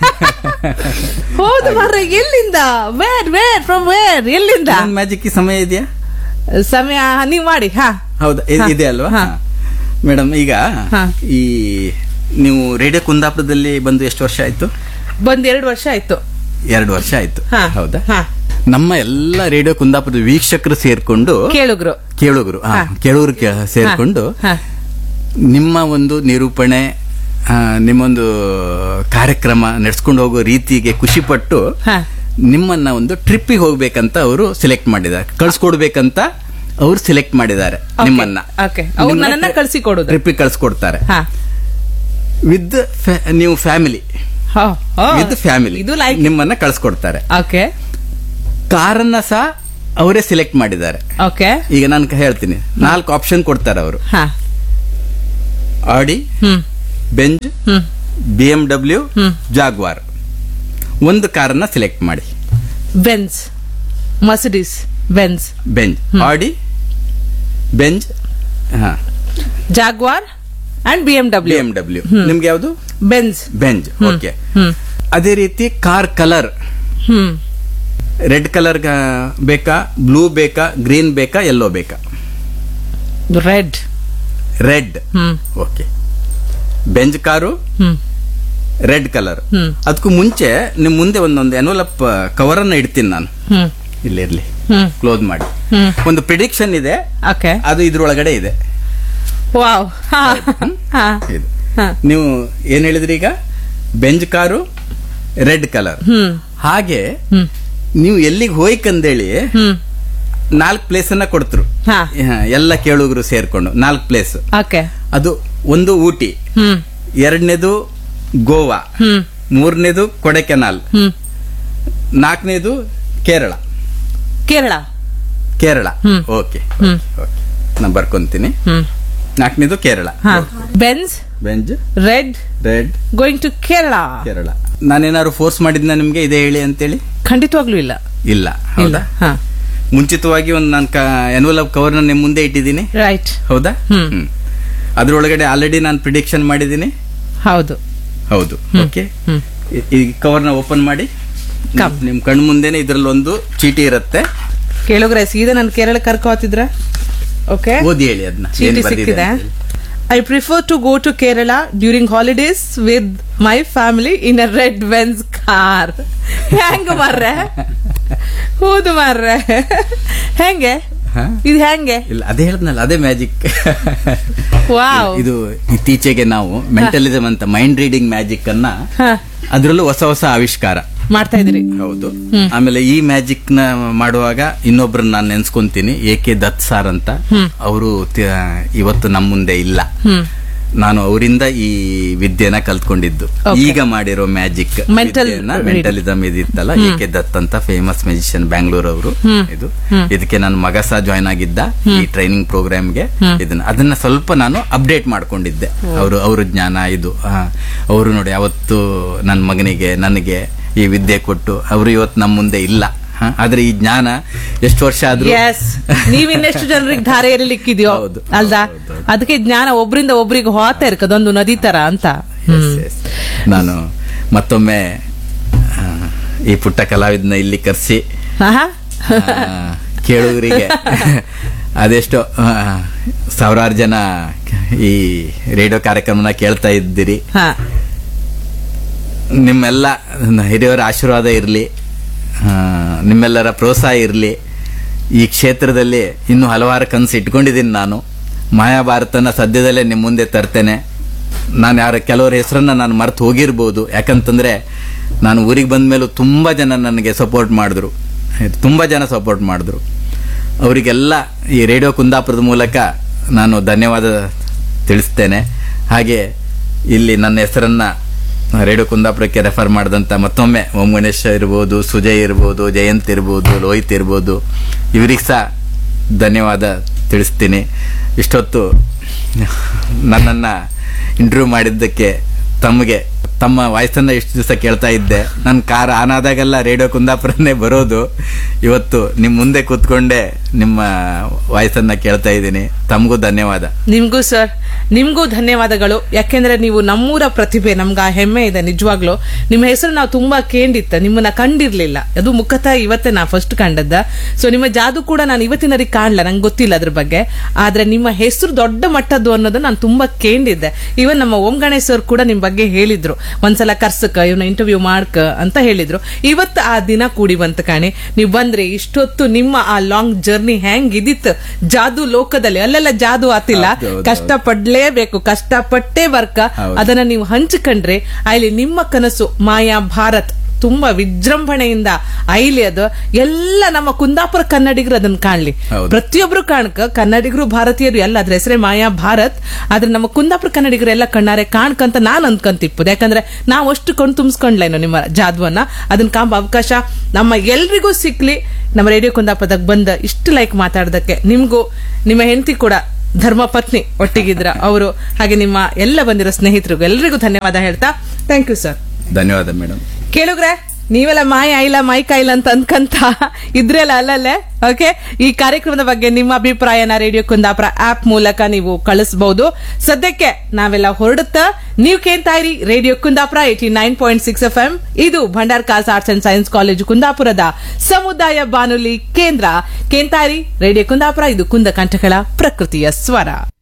ಹೌದು ಮಾರ್ರೆ ಎಲ್ಲಿಂದ ವೇರ್ ವೇರ್ ಫ್ರಮ್ ವೇರ್ ಎಲ್ಲಿಂದ ಮ್ಯಾಜಿಕ್ ಸಮಯ ಇದೆಯಾ ಸಮಯ ನೀವ್ ಮಾಡಿ ಹಾ ಹೌದಾ ಇ- ಹಾ. ಇದೆ ಅಲ್ವಾ ಹಾ. ಮೇಡಮ್ ಈಗ ಹಾ. ಈ ನೀವು ರೇಡಿಯೋ ಕುಂದಾಪುರದಲ್ಲಿ ಬಂದು ಎಷ್ಟು ವರ್ಷ ಆಯ್ತು ಬಂದ್ ಎರಡು ವರ್ಷ ಆಯ್ತು ಎರಡು ವರ್ಷ ಆಯ್ತು ಹಾ. ಹೌದಾ ಹಾ. ನಮ್ಮ ಎಲ್ಲ ರೇಡಿಯೋ ಕುಂದಾಪುರದ ವೀಕ್ಷಕರು ಸೇರ್ಕೊಂಡು ಕೇಳುಗ್ರು ಕೇಳುಗರು ಹಾ, ಹಾ. ಕೇಳುಗರು ಕೇ- ಸೇರ್ಕೊಂಡು ಹಾ. ನಿಮ್ಮ ಒಂದು ನಿರೂಪಣೆ ಆ, ನಿಮ್ಮೊಂದು ಕಾರ್ಯಕ್ರಮ ನಡೆಸ್ಕೊಂಡು ಹೋಗೋ ರೀತಿಗೆ ಖುಷಿಪಟ್ಟು ಹಾ. ನಿಮ್ಮನ್ನ ಒಂದು ಟ್ರಿಪ್ಪಿಗೆ ಹೋಗ್ಬೇಕಂತ ಅವರು ಸೆಲೆಕ್ಟ್ ಮಾಡಿದ್ದಾರೆ ಕಳ್ಸ್ಕೊಡ್ಬೇಕಂತ ಅವ್ರು ಸೆಲೆಕ್ಟ್ ಮಾಡಿದ್ದಾರೆ ನಿಮ್ಮನ್ನ okay. ಅವ್ರು ನನ್ನನ್ನ ಕಳ್ಸಿಕೊಡೋದು. ಟ್ರಿಪ್ಪಿಗೆ ಕಳ್ಸ್ಕೊಡ್ತಾರೆ ಹಾ ವಿತ್ ನೀವು ಫ್ಯಾಮಿಲಿ ಹೋ, ಹೋ. ವಿತ್ ಫ್ಯಾಮಿಲಿ ಇದು ಲೈಕ್ ನಿಮ್ಮನ್ನ ಕಳ್ಸ್ಕೊಡ್ತಾರೆ ಓಕೆ ಕಾರನ್ನ ಸಹ ಅವರೇ ಸೆಲೆಕ್ಟ್ ಮಾಡಿದ್ದಾರೆ ಓಕೆ ಈಗ ನಾನು ಹೇಳ್ತೀನಿ ನಾಲ್ಕು ಆಪ್ಷನ್ ಕೊಡ್ತಾರೆ ಅವರು ಹಾ Audi hmm Benz hmm B M W hmm. Jaguar ಒಂದು ಕಾರನ್ನ ಸೆಲೆಕ್ಟ್ ಮಾಡಿ Benz Mercedes Benz Benz Audi Benz ಹಾ Jaguar and B M B W M W ನಿಮ್ಗೆ ಯಾವುದು ಬೆನ್ಸ್ ಬೆಂಜ್ ಓಕೆ ಹ್ಮ್ ಅದೇ ರೀತಿ car colour hmm red colour ಬೇಕಾ blue ಬೇಕಾ ಗ್ರೀನ್ ಬೇಕಾ ಯೆಲ್ಲೋ ಬೇಕಾ red red hmm okay Benz car hmm red colour hmm. ಅದಕ್ಕೂ ಮುಂಚೆ ನಿಮ್ ಮುಂದೆ ಒಂದೊಂದು ಎನ್ವಲಪ್ ಕವರ್ ಅನ್ನ ಇಡ್ತೀನಿ ನಾನು ಹ್ಮ್ ಇಲ್ಲಿ ಇರ್ಲಿ ಹ್ಮ್ ಕ್ಲೋಸ್ ಮಾಡಿ ಹ್ಮ್ ಒಂದು ಪ್ರಿಡಿಕ್ಷನ್ ಇದೆ ಓಕೆ ಅದು ಇದ್ರೊಳಗಡೆ ಇದೆ ವಾವ್ ಹಾ ಹಾ ಇದು ಹಾ ನೀವು ಏನ್ ಹೇಳಿದ್ರಿ ಈಗ Benz car red colour hmm ಹಾಗೆ ಹ್ಮ್ ನೀವು ಎಲ್ಲಿಗೆ ಹೋಯ್ಕಂದೇಳಿ ಹ್ಮ್ ನಾಲ್ಕು ಪ್ಲೇಸ್ ಅನ್ನ ಕೊಡ್ತರು ಹಾ ಹ, ಎಲ್ಲ ಕೇಳುಗರು ಸೇರ್ಕೊಂಡು ನಾಲ್ಕು ಪ್ಲೇಸ್ ಓಕೆ ಅದು ಒಂದು ಊಟಿ ಹ್ಮ್ ಎರಡನೇದು ಗೋವಾ ಹ್ಮ್ ಮೂರನೇದು ಕೊಡೆಕೆನಾಲ್ ಹ್ಮ್ ನಾಲ್ಕನೇದು Kerala Kerala Kerala hmm. Okay hmm. Okay ನಾನು ಬರ್ಕೊಂತೀನಿ ಹ್ಮ್ ನಾಲ್ಕನೇದು ಕೇರಳ ಹಾ Benz Benz red red going to Kerala Kerala ನಾನೇನಾದ್ರು ಫೋರ್ಸ್ ಮಾಡಿದ್ನ ನಿಮ್ಗೆ ಇದೇ ಹೇಳಿ ಅಂತೇಳಿ ಖಂಡಿತವಾಗ್ಲೂ ಇಲ್ಲ ಇಲ್ಲ ಇಲ್ಲ ಹೌದಾ ಹಾ ಮುಂಚಿತವಾಗಿ ಒಂದು ನಾನು ಎನ್ವಲಪ್ ಕವರ್ ನಿಮ್ಮ ಮುಂದೆ ಇಟ್ಟಿದ್ದೀನಿ ರೈಟ್ ಹೌದಾ ಹ್ಮ್. ಹ್ಮ್. ಅದ್ರೊಳಗಡೆ ಆಲ್ರೆಡಿ ನಾನು ಪ್ರಿಡಿಕ್ಷನ್ ಮಾಡಿದ್ದೀನಿ ಹೌದು ಹೌದು ಓಕೆ ಹ್ಮ್ ಈ- ಈ ಕವರ್ನ ಓಪನ್ ಮಾಡಿ Come. ನಿಮ್ ಕಣ್ ಮುಂದೆನೆ ಇದ್ರಲ್ಲಿ ಒಂದು ಚೀಟಿ ಇರುತ್ತೆ ಕೇಳುಗ್ರೆ ಸೀದಾ ನಾನು ಕೇರಳ ಕರ್ಕೋತಿದ್ರ ಓಕೆ ಓದಿ ಹೇಳಿ ಅದನ್ನ ಚೀಟಿ ಸಿಕ್ಕಿದೆ I prefer to go to Kerala during holidays with my family in a red Benz car ಹೆಂಗ ಮಾರ್ರೆ ಹೌದು ಮಾರ್ರೆ ಹೆಂಗೆ ಹಾ? ಇದು ಹೆಂಗೆ ಇಲ್ಲ ಅದೇ ಹೇಳ್ದನಲ್ಲ ಅದೇ ಮ್ಯಾಜಿಕ್ ವಾವ್ ಇದು ಇತ್ತೀಚೆಗೆ ನಾವು ಮೆಂಟಲಿಸಮ್ ಅಂತ ಮೈಂಡ್ ರೀಡಿಂಗ್ ಮ್ಯಾಜಿಕ್ ಅನ್ನ ಹಾ ಅದ್ರಲ್ಲೂ ಹೊಸ ಹೊಸ ಆವಿಷ್ಕಾರ ಮಾಡ್ತಾ ಇದೀರಿ ಹೌದು ಆಮೇಲೆ ಈ ಮ್ಯಾಜಿಕ್ ನ ಮಾಡುವಾಗ ಇನ್ನೊಬ್ರನ್ನ ನಾನು ನೆನ್ಸ್ಕೊಂತೀನಿ ಎ ಕೆ ದತ್ ಸಾರ್ ಅಂತ ಅವರು ಇವತ್ತು ನಮ್ಮ ಮುಂದೆ ಇಲ್ಲ ಹ್ಮ್ ನಾನು ಅವರಿಂದ ಈ ವಿದ್ಯೆನ ಕಲ್ತ್ಕೊಂಡಿದ್ದು Okay. ಈಗ ಮಾಡಿರೋ ಮ್ಯಾಜಿಕ್ Mental ಮೆಂಟಲಿಸಮ್ ಇದಿತ್ತಲ್ಲ ಎ ಕೆ ದತ್ ಅಂತ ಫೇಮಸ್ ಮ್ಯೂಸಿಷಿಯನ್ ಬ್ಯಾಂಗ್ಳೂರ್ ಅವರು ಇದು ಇದಕ್ಕೆ ನನ್ನ ಮಗ ಸಹ ಜಾಯ್ನ್ ಆಗಿದ್ದ ಈ ಟ್ರೈನಿಂಗ್ ಪ್ರೋಗ್ರಾಮ್ಗೆ ಇದನ್ನ ಅದನ್ನ ಸ್ವಲ್ಪ ನಾನು ಅಪ್ಡೇಟ್ ಮಾಡ್ಕೊಂಡಿದ್ದೆ ಅವರು ಅವ್ರ ಜ್ಞಾನ ಇದು ಅವರು ನೋಡಿ ಅವತ್ತು ನನ್ನ ಮಗನಿಗೆ ನನಗೆ ಈ ವಿದ್ಯೆ ಕೊಟ್ಟು ಅವರು ಇವತ್ತು ನಮ್ಮ ಮುಂದೆ ಇಲ್ಲ ಹ, ಆದ್ರೆ ಈ ಜ್ಞಾನ ಎಷ್ಟು ವರ್ಷ ಆದ್ರೂ ಎಸ್ ನೀವ್ ಇನ್ನೆಷ್ಟು ಜನರಿಗೆ ಧಾರೆ ಎರಿಲಿಕ್ಕಿದ್ಯೋ ಹೌದು, ಅಲ್ದಾ ಹೌದು, ಹೌದು. ಅದಕ್ಕೆ ಜ್ಞಾನ ಒಬ್ರಿಂದ ಒಬ್ರಿಗೆ ಹೋಗ್ತಾ ಇರ್ಕ ಅದೊಂದು ನದಿ ತರ ಅಂತ Yes, yes. ನಾನು ಮತ್ತೊಮ್ಮೆ ಆ, ಈ ಪುಟ್ಟ ಕಲಾವಿದನ ಇಲ್ಲಿ ಕರೆಸಿ ಆಹಾ. ಕೇಳುಗರಿಗೆ ಅದೆಷ್ಟೋ ಆ, ಸಾವಿರಾರು ಜನ ಈ ರೇಡಿಯೋ ಕಾರ್ಯಕ್ರಮನ ಕೇಳ್ತಾ ಇದ್ದೀರಿ ಹಾ ನಿಮ್ಮೆಲ್ಲ ಹಿರಿಯವರ ಆಶೀರ್ವಾದ ಇರಲಿ ನಿಮ್ಮೆಲ್ಲರ ಪ್ರೋತ್ಸಾಹ ಇರಲಿ ಈ ಕ್ಷೇತ್ರದಲ್ಲಿ ಇನ್ನೂ ಹಲವಾರು ಕನಸು ಇಟ್ಕೊಂಡಿದ್ದೀನಿ ನಾನು ಮಹಾಭಾರತನ ಸದ್ಯದಲ್ಲೇ ನಿಮ್ಮ ಮುಂದೆ ತರ್ತೇನೆ ನಾನು ಯಾರ ಕೆಲವರ ಹೆಸರನ್ನ ನಾನು ಮರ್ತು ಹೋಗಿರ್ಬೋದು ಯಾಕಂತಂದ್ರೆ ನಾನು ಊರಿಗೆ ಬಂದ ಮೇಲೂ ತುಂಬ ಜನ ನನಗೆ ಸಪೋರ್ಟ್ ಮಾಡಿದ್ರು ತುಂಬ ಜನ ಸಪೋರ್ಟ್ ಮಾಡಿದ್ರು ಅವರಿಗೆಲ್ಲ ಈ ರೇಡಿಯೋ ಕುಂದಾಪುರದ ಮೂಲಕ ನಾನು ಧನ್ಯವಾದ ತಿಳಿಸ್ತೇನೆ ಹಾಗೆ ಇಲ್ಲಿ ನನ್ನ ಹೆಸರನ್ನ ರೇಡಿಯೋ ಕುಂದಾಪುರಕ್ಕೆ ರೆಫರ್ ಮಾಡಿದಂತ ಮತ್ತೊಮ್ಮೆ ಓಂ ಗಣೇಶ ಇರ್ಬೋದು ಸುಜಯ್ ಇರ್ಬೋದು ಜಯಂತ್ ಇರ್ಬೋದು ಲೋಹಿತ್ ಇರ್ಬೋದು ಇವರಿಗೆ ಸಹ ಧನ್ಯವಾದ ತಿಳಿಸ್ತೀನಿ ಇಷ್ಟೊತ್ತು ನನ್ನನ್ನು ಇಂಟರ್ವ್ಯೂ ಮಾಡಿದ್ದಕ್ಕೆ ತಮಗೆ ತಮ್ಮ ವಾಯ್ಸನ್ನ ಇಷ್ಟು ದಿವಸ ಕೇಳ್ತಾ ಇದ್ದೆ ನನ್ನ ಕಾರ್ ಆನ್ ಆದಾಗೆಲ್ಲ ರೇಡಿಯೋ ಕುಂದಾಪುರನೇ ಬರೋದು ಇವತ್ತು ನಿಮ್ಮ ಮುಂದೆ ಕೂತ್ಕೊಂಡೆ ನಿಮ್ಮ ವಾಯ್ಸನ್ನ ಕೇಳ್ತಾ ಇದ್ದೀನಿ ತಮಗೂ ಧನ್ಯವಾದ ನಿಮ್ಗೂ ಸರ್ ನಿಮ್ಗೂ ಧನ್ಯವಾದಗಳು ಯಾಕೆಂದ್ರೆ ನೀವು ನಮ್ಮೂರ ಪ್ರತಿಭೆ ನಮ್ಗೆ ಆ ಹೆಮ್ಮೆ ಇದೆ ನಿಜವಾಗ್ಲು ನಿಮ್ಮ ಹೆಸರು ನಾವು ತುಂಬಾ ಕೇಂದಿತ್ತ ನಿಮ್ಮನ್ನ ಕಂಡಿರ್ಲಿಲ್ಲ ಅದು ಮುಖತಃ ಇವತ್ತೇ ನಾ ಫಸ್ಟ್ ಕಂಡದ್ದ ಸೊ ನಿಮ್ಮ ಜಾದು ಕೂಡ ನಾನು ಇವತ್ತಿನವರೆಗೆ ಕಾಣಲ್ಲ ನಂಗೆ ಗೊತ್ತಿಲ್ಲ ಅದ್ರ ಬಗ್ಗೆ ಆದ್ರೆ ನಿಮ್ಮ ಹೆಸರು ದೊಡ್ಡ ಮಟ್ಟದ್ದು ಅನ್ನೋದನ್ನ ನಾನು ತುಂಬಾ ಕೇಂದಿದ್ದೆ ಇವನ್ ನಮ್ಮ ಓಂ ಗಣೇಶ್ ಸರ್ ಕೂಡ ನಿಮ್ ಬಗ್ಗೆ ಹೇಳಿದ್ರು ಒಂದ್ಸಲ ಕರ್ಸಕ ಇವನ್ನ ಇಂಟರ್ವ್ಯೂ ಮಾಡ್ಕ ಅಂತ ಹೇಳಿದ್ರು ಇವತ್ತು ಆ ದಿನ ಕೂಡಿ ಬಂತ ಕಾಣಿ ನೀವು ಬಂದ್ರೆ ಇಷ್ಟೊತ್ತು ನಿಮ್ಮ ಆ ಲಾಂಗ್ ಜರ್ನಿ ಹೆಂಗ್ ಇದಿತ್ತು ಜಾದು ಲೋಕದಲ್ಲಿ ಅಲ್ಲೆಲ್ಲ ಜಾದು ಆತಿಲ್ಲ ಹೌದು, ಹೌದು, ಕಷ್ಟ ಪಡ್ಲೇಬೇಕು ಕಷ್ಟಪಟ್ಟೇ ಬರ್ಕ ಹೌದು. ಅದನ್ನ ನೀವು ಹಂಚಿಕೊಂಡ್ರೆ ಅಲ್ಲಿ ನಿಮ್ಮ ಕನಸು ಮಾಯಾ ಭಾರತ್ ತುಂಬಾ ವಿಜೃಂಭಣೆಯಿಂದ ಐಲಿ ಅದು ಎಲ್ಲ ನಮ್ಮ ಕುಂದಾಪುರ ಕನ್ನಡಿಗರು ಅದನ್ನ ಕಾಣ್ಲಿ ಹೌದು. ಪ್ರತಿಯೊಬ್ರು ಕಾಣ್ಕ ಕನ್ನಡಿಗರು ಭಾರತೀಯರು ಎಲ್ಲ ಅದ್ರ ಹೆಸರೇ ಮಾಯಾ ಭಾರತ್ ಆದ್ರೆ ನಮ್ಮ ಕುಂದಾಪುರ ಕನ್ನಡಿಗರು ಎಲ್ಲ ಕಣ್ಣಾರೆ ಕಾಣ್ಕಂತ ನಾನ್ ಅನ್ಕಂತಿಪ್ಪುದು ಯಾಕಂದ್ರೆ ನಾವು ಅಷ್ಟು ಕಣ್ ತುಂಬಿಸ್ಕೊಂಡ್ಲೇನು ನಿಮ್ಮ ಜಾದ್ವನ್ನ ಅದನ್ನ ಕಾಂಬ ಅವಕಾಶ ನಮ್ಮ ಎಲ್ರಿಗೂ ಸಿಕ್ಲಿ ನಮ್ಮ ರೇಡಿಯೋ ಕುಂದಾಪುರದಾಗ ಬಂದ ಇಷ್ಟು ಲೈಕ್ ಮಾತಾಡೋದಕ್ಕೆ ನಿಮ್ಗೂ ನಿಮ್ಮ ಹೆಂಡತಿ ಕೂಡ ಧರ್ಮ ಪತ್ನಿ ಒಟ್ಟಿಗಿದ್ರ ಅವರು ಹಾಗೆ ನಿಮ್ಮ ಎಲ್ಲ ಬಂದಿರೋ ಸ್ನೇಹಿತರಿಗೂ ಎಲ್ರಿಗೂ ಧನ್ಯವಾದ ಹೇಳ್ತಾ ಥ್ಯಾಂಕ್ ಯು ಸರ್ ಧನ್ಯವಾದ ಮೇಡಮ್ ಕೇಳುಗ್ರೆ ನೀವೆಲ್ಲ ಮಾಯ ಆಯಿಲ್ಲ ಮೈ ಕಾಯಿಲ್ಲ ಅಂತ ಅನ್ಕಂತ ಇದ್ರಲ್ಲ ಅಲ್ಲಲ್ಲೇ ಓಕೆ ಈ ಕಾರ್ಯಕ್ರಮದ ಬಗ್ಗೆ ನಿಮ್ಮ ಅಭಿಪ್ರಾಯನ ರೇಡಿಯೋ ಕುಂದಾಪುರ ಆಪ್ ಮೂಲಕ ನೀವು ಕಳಿಸಬಹುದು ಸದ್ಯಕ್ಕೆ ನಾವೆಲ್ಲ ಹೊರಡುತ್ತಾ ನೀವು ಕೇಳ್ತಾ ಇರಿ radio Kundapura eighty nine point six F M ಇದು Bhandarkars arts and science college ಕುಂದಾಪುರದ ಸಮುದಾಯ ಬಾನುಲಿ ಕೇಂದ್ರ ಕೇಳ್ತಾ ಇರಿ ರೇಡಿಯೋ ಕುಂದಾಪುರ ಇದು ಕುಂದ ಕಂಠಗಳ ಪ್ರಕೃತಿಯ ಸ್ವರ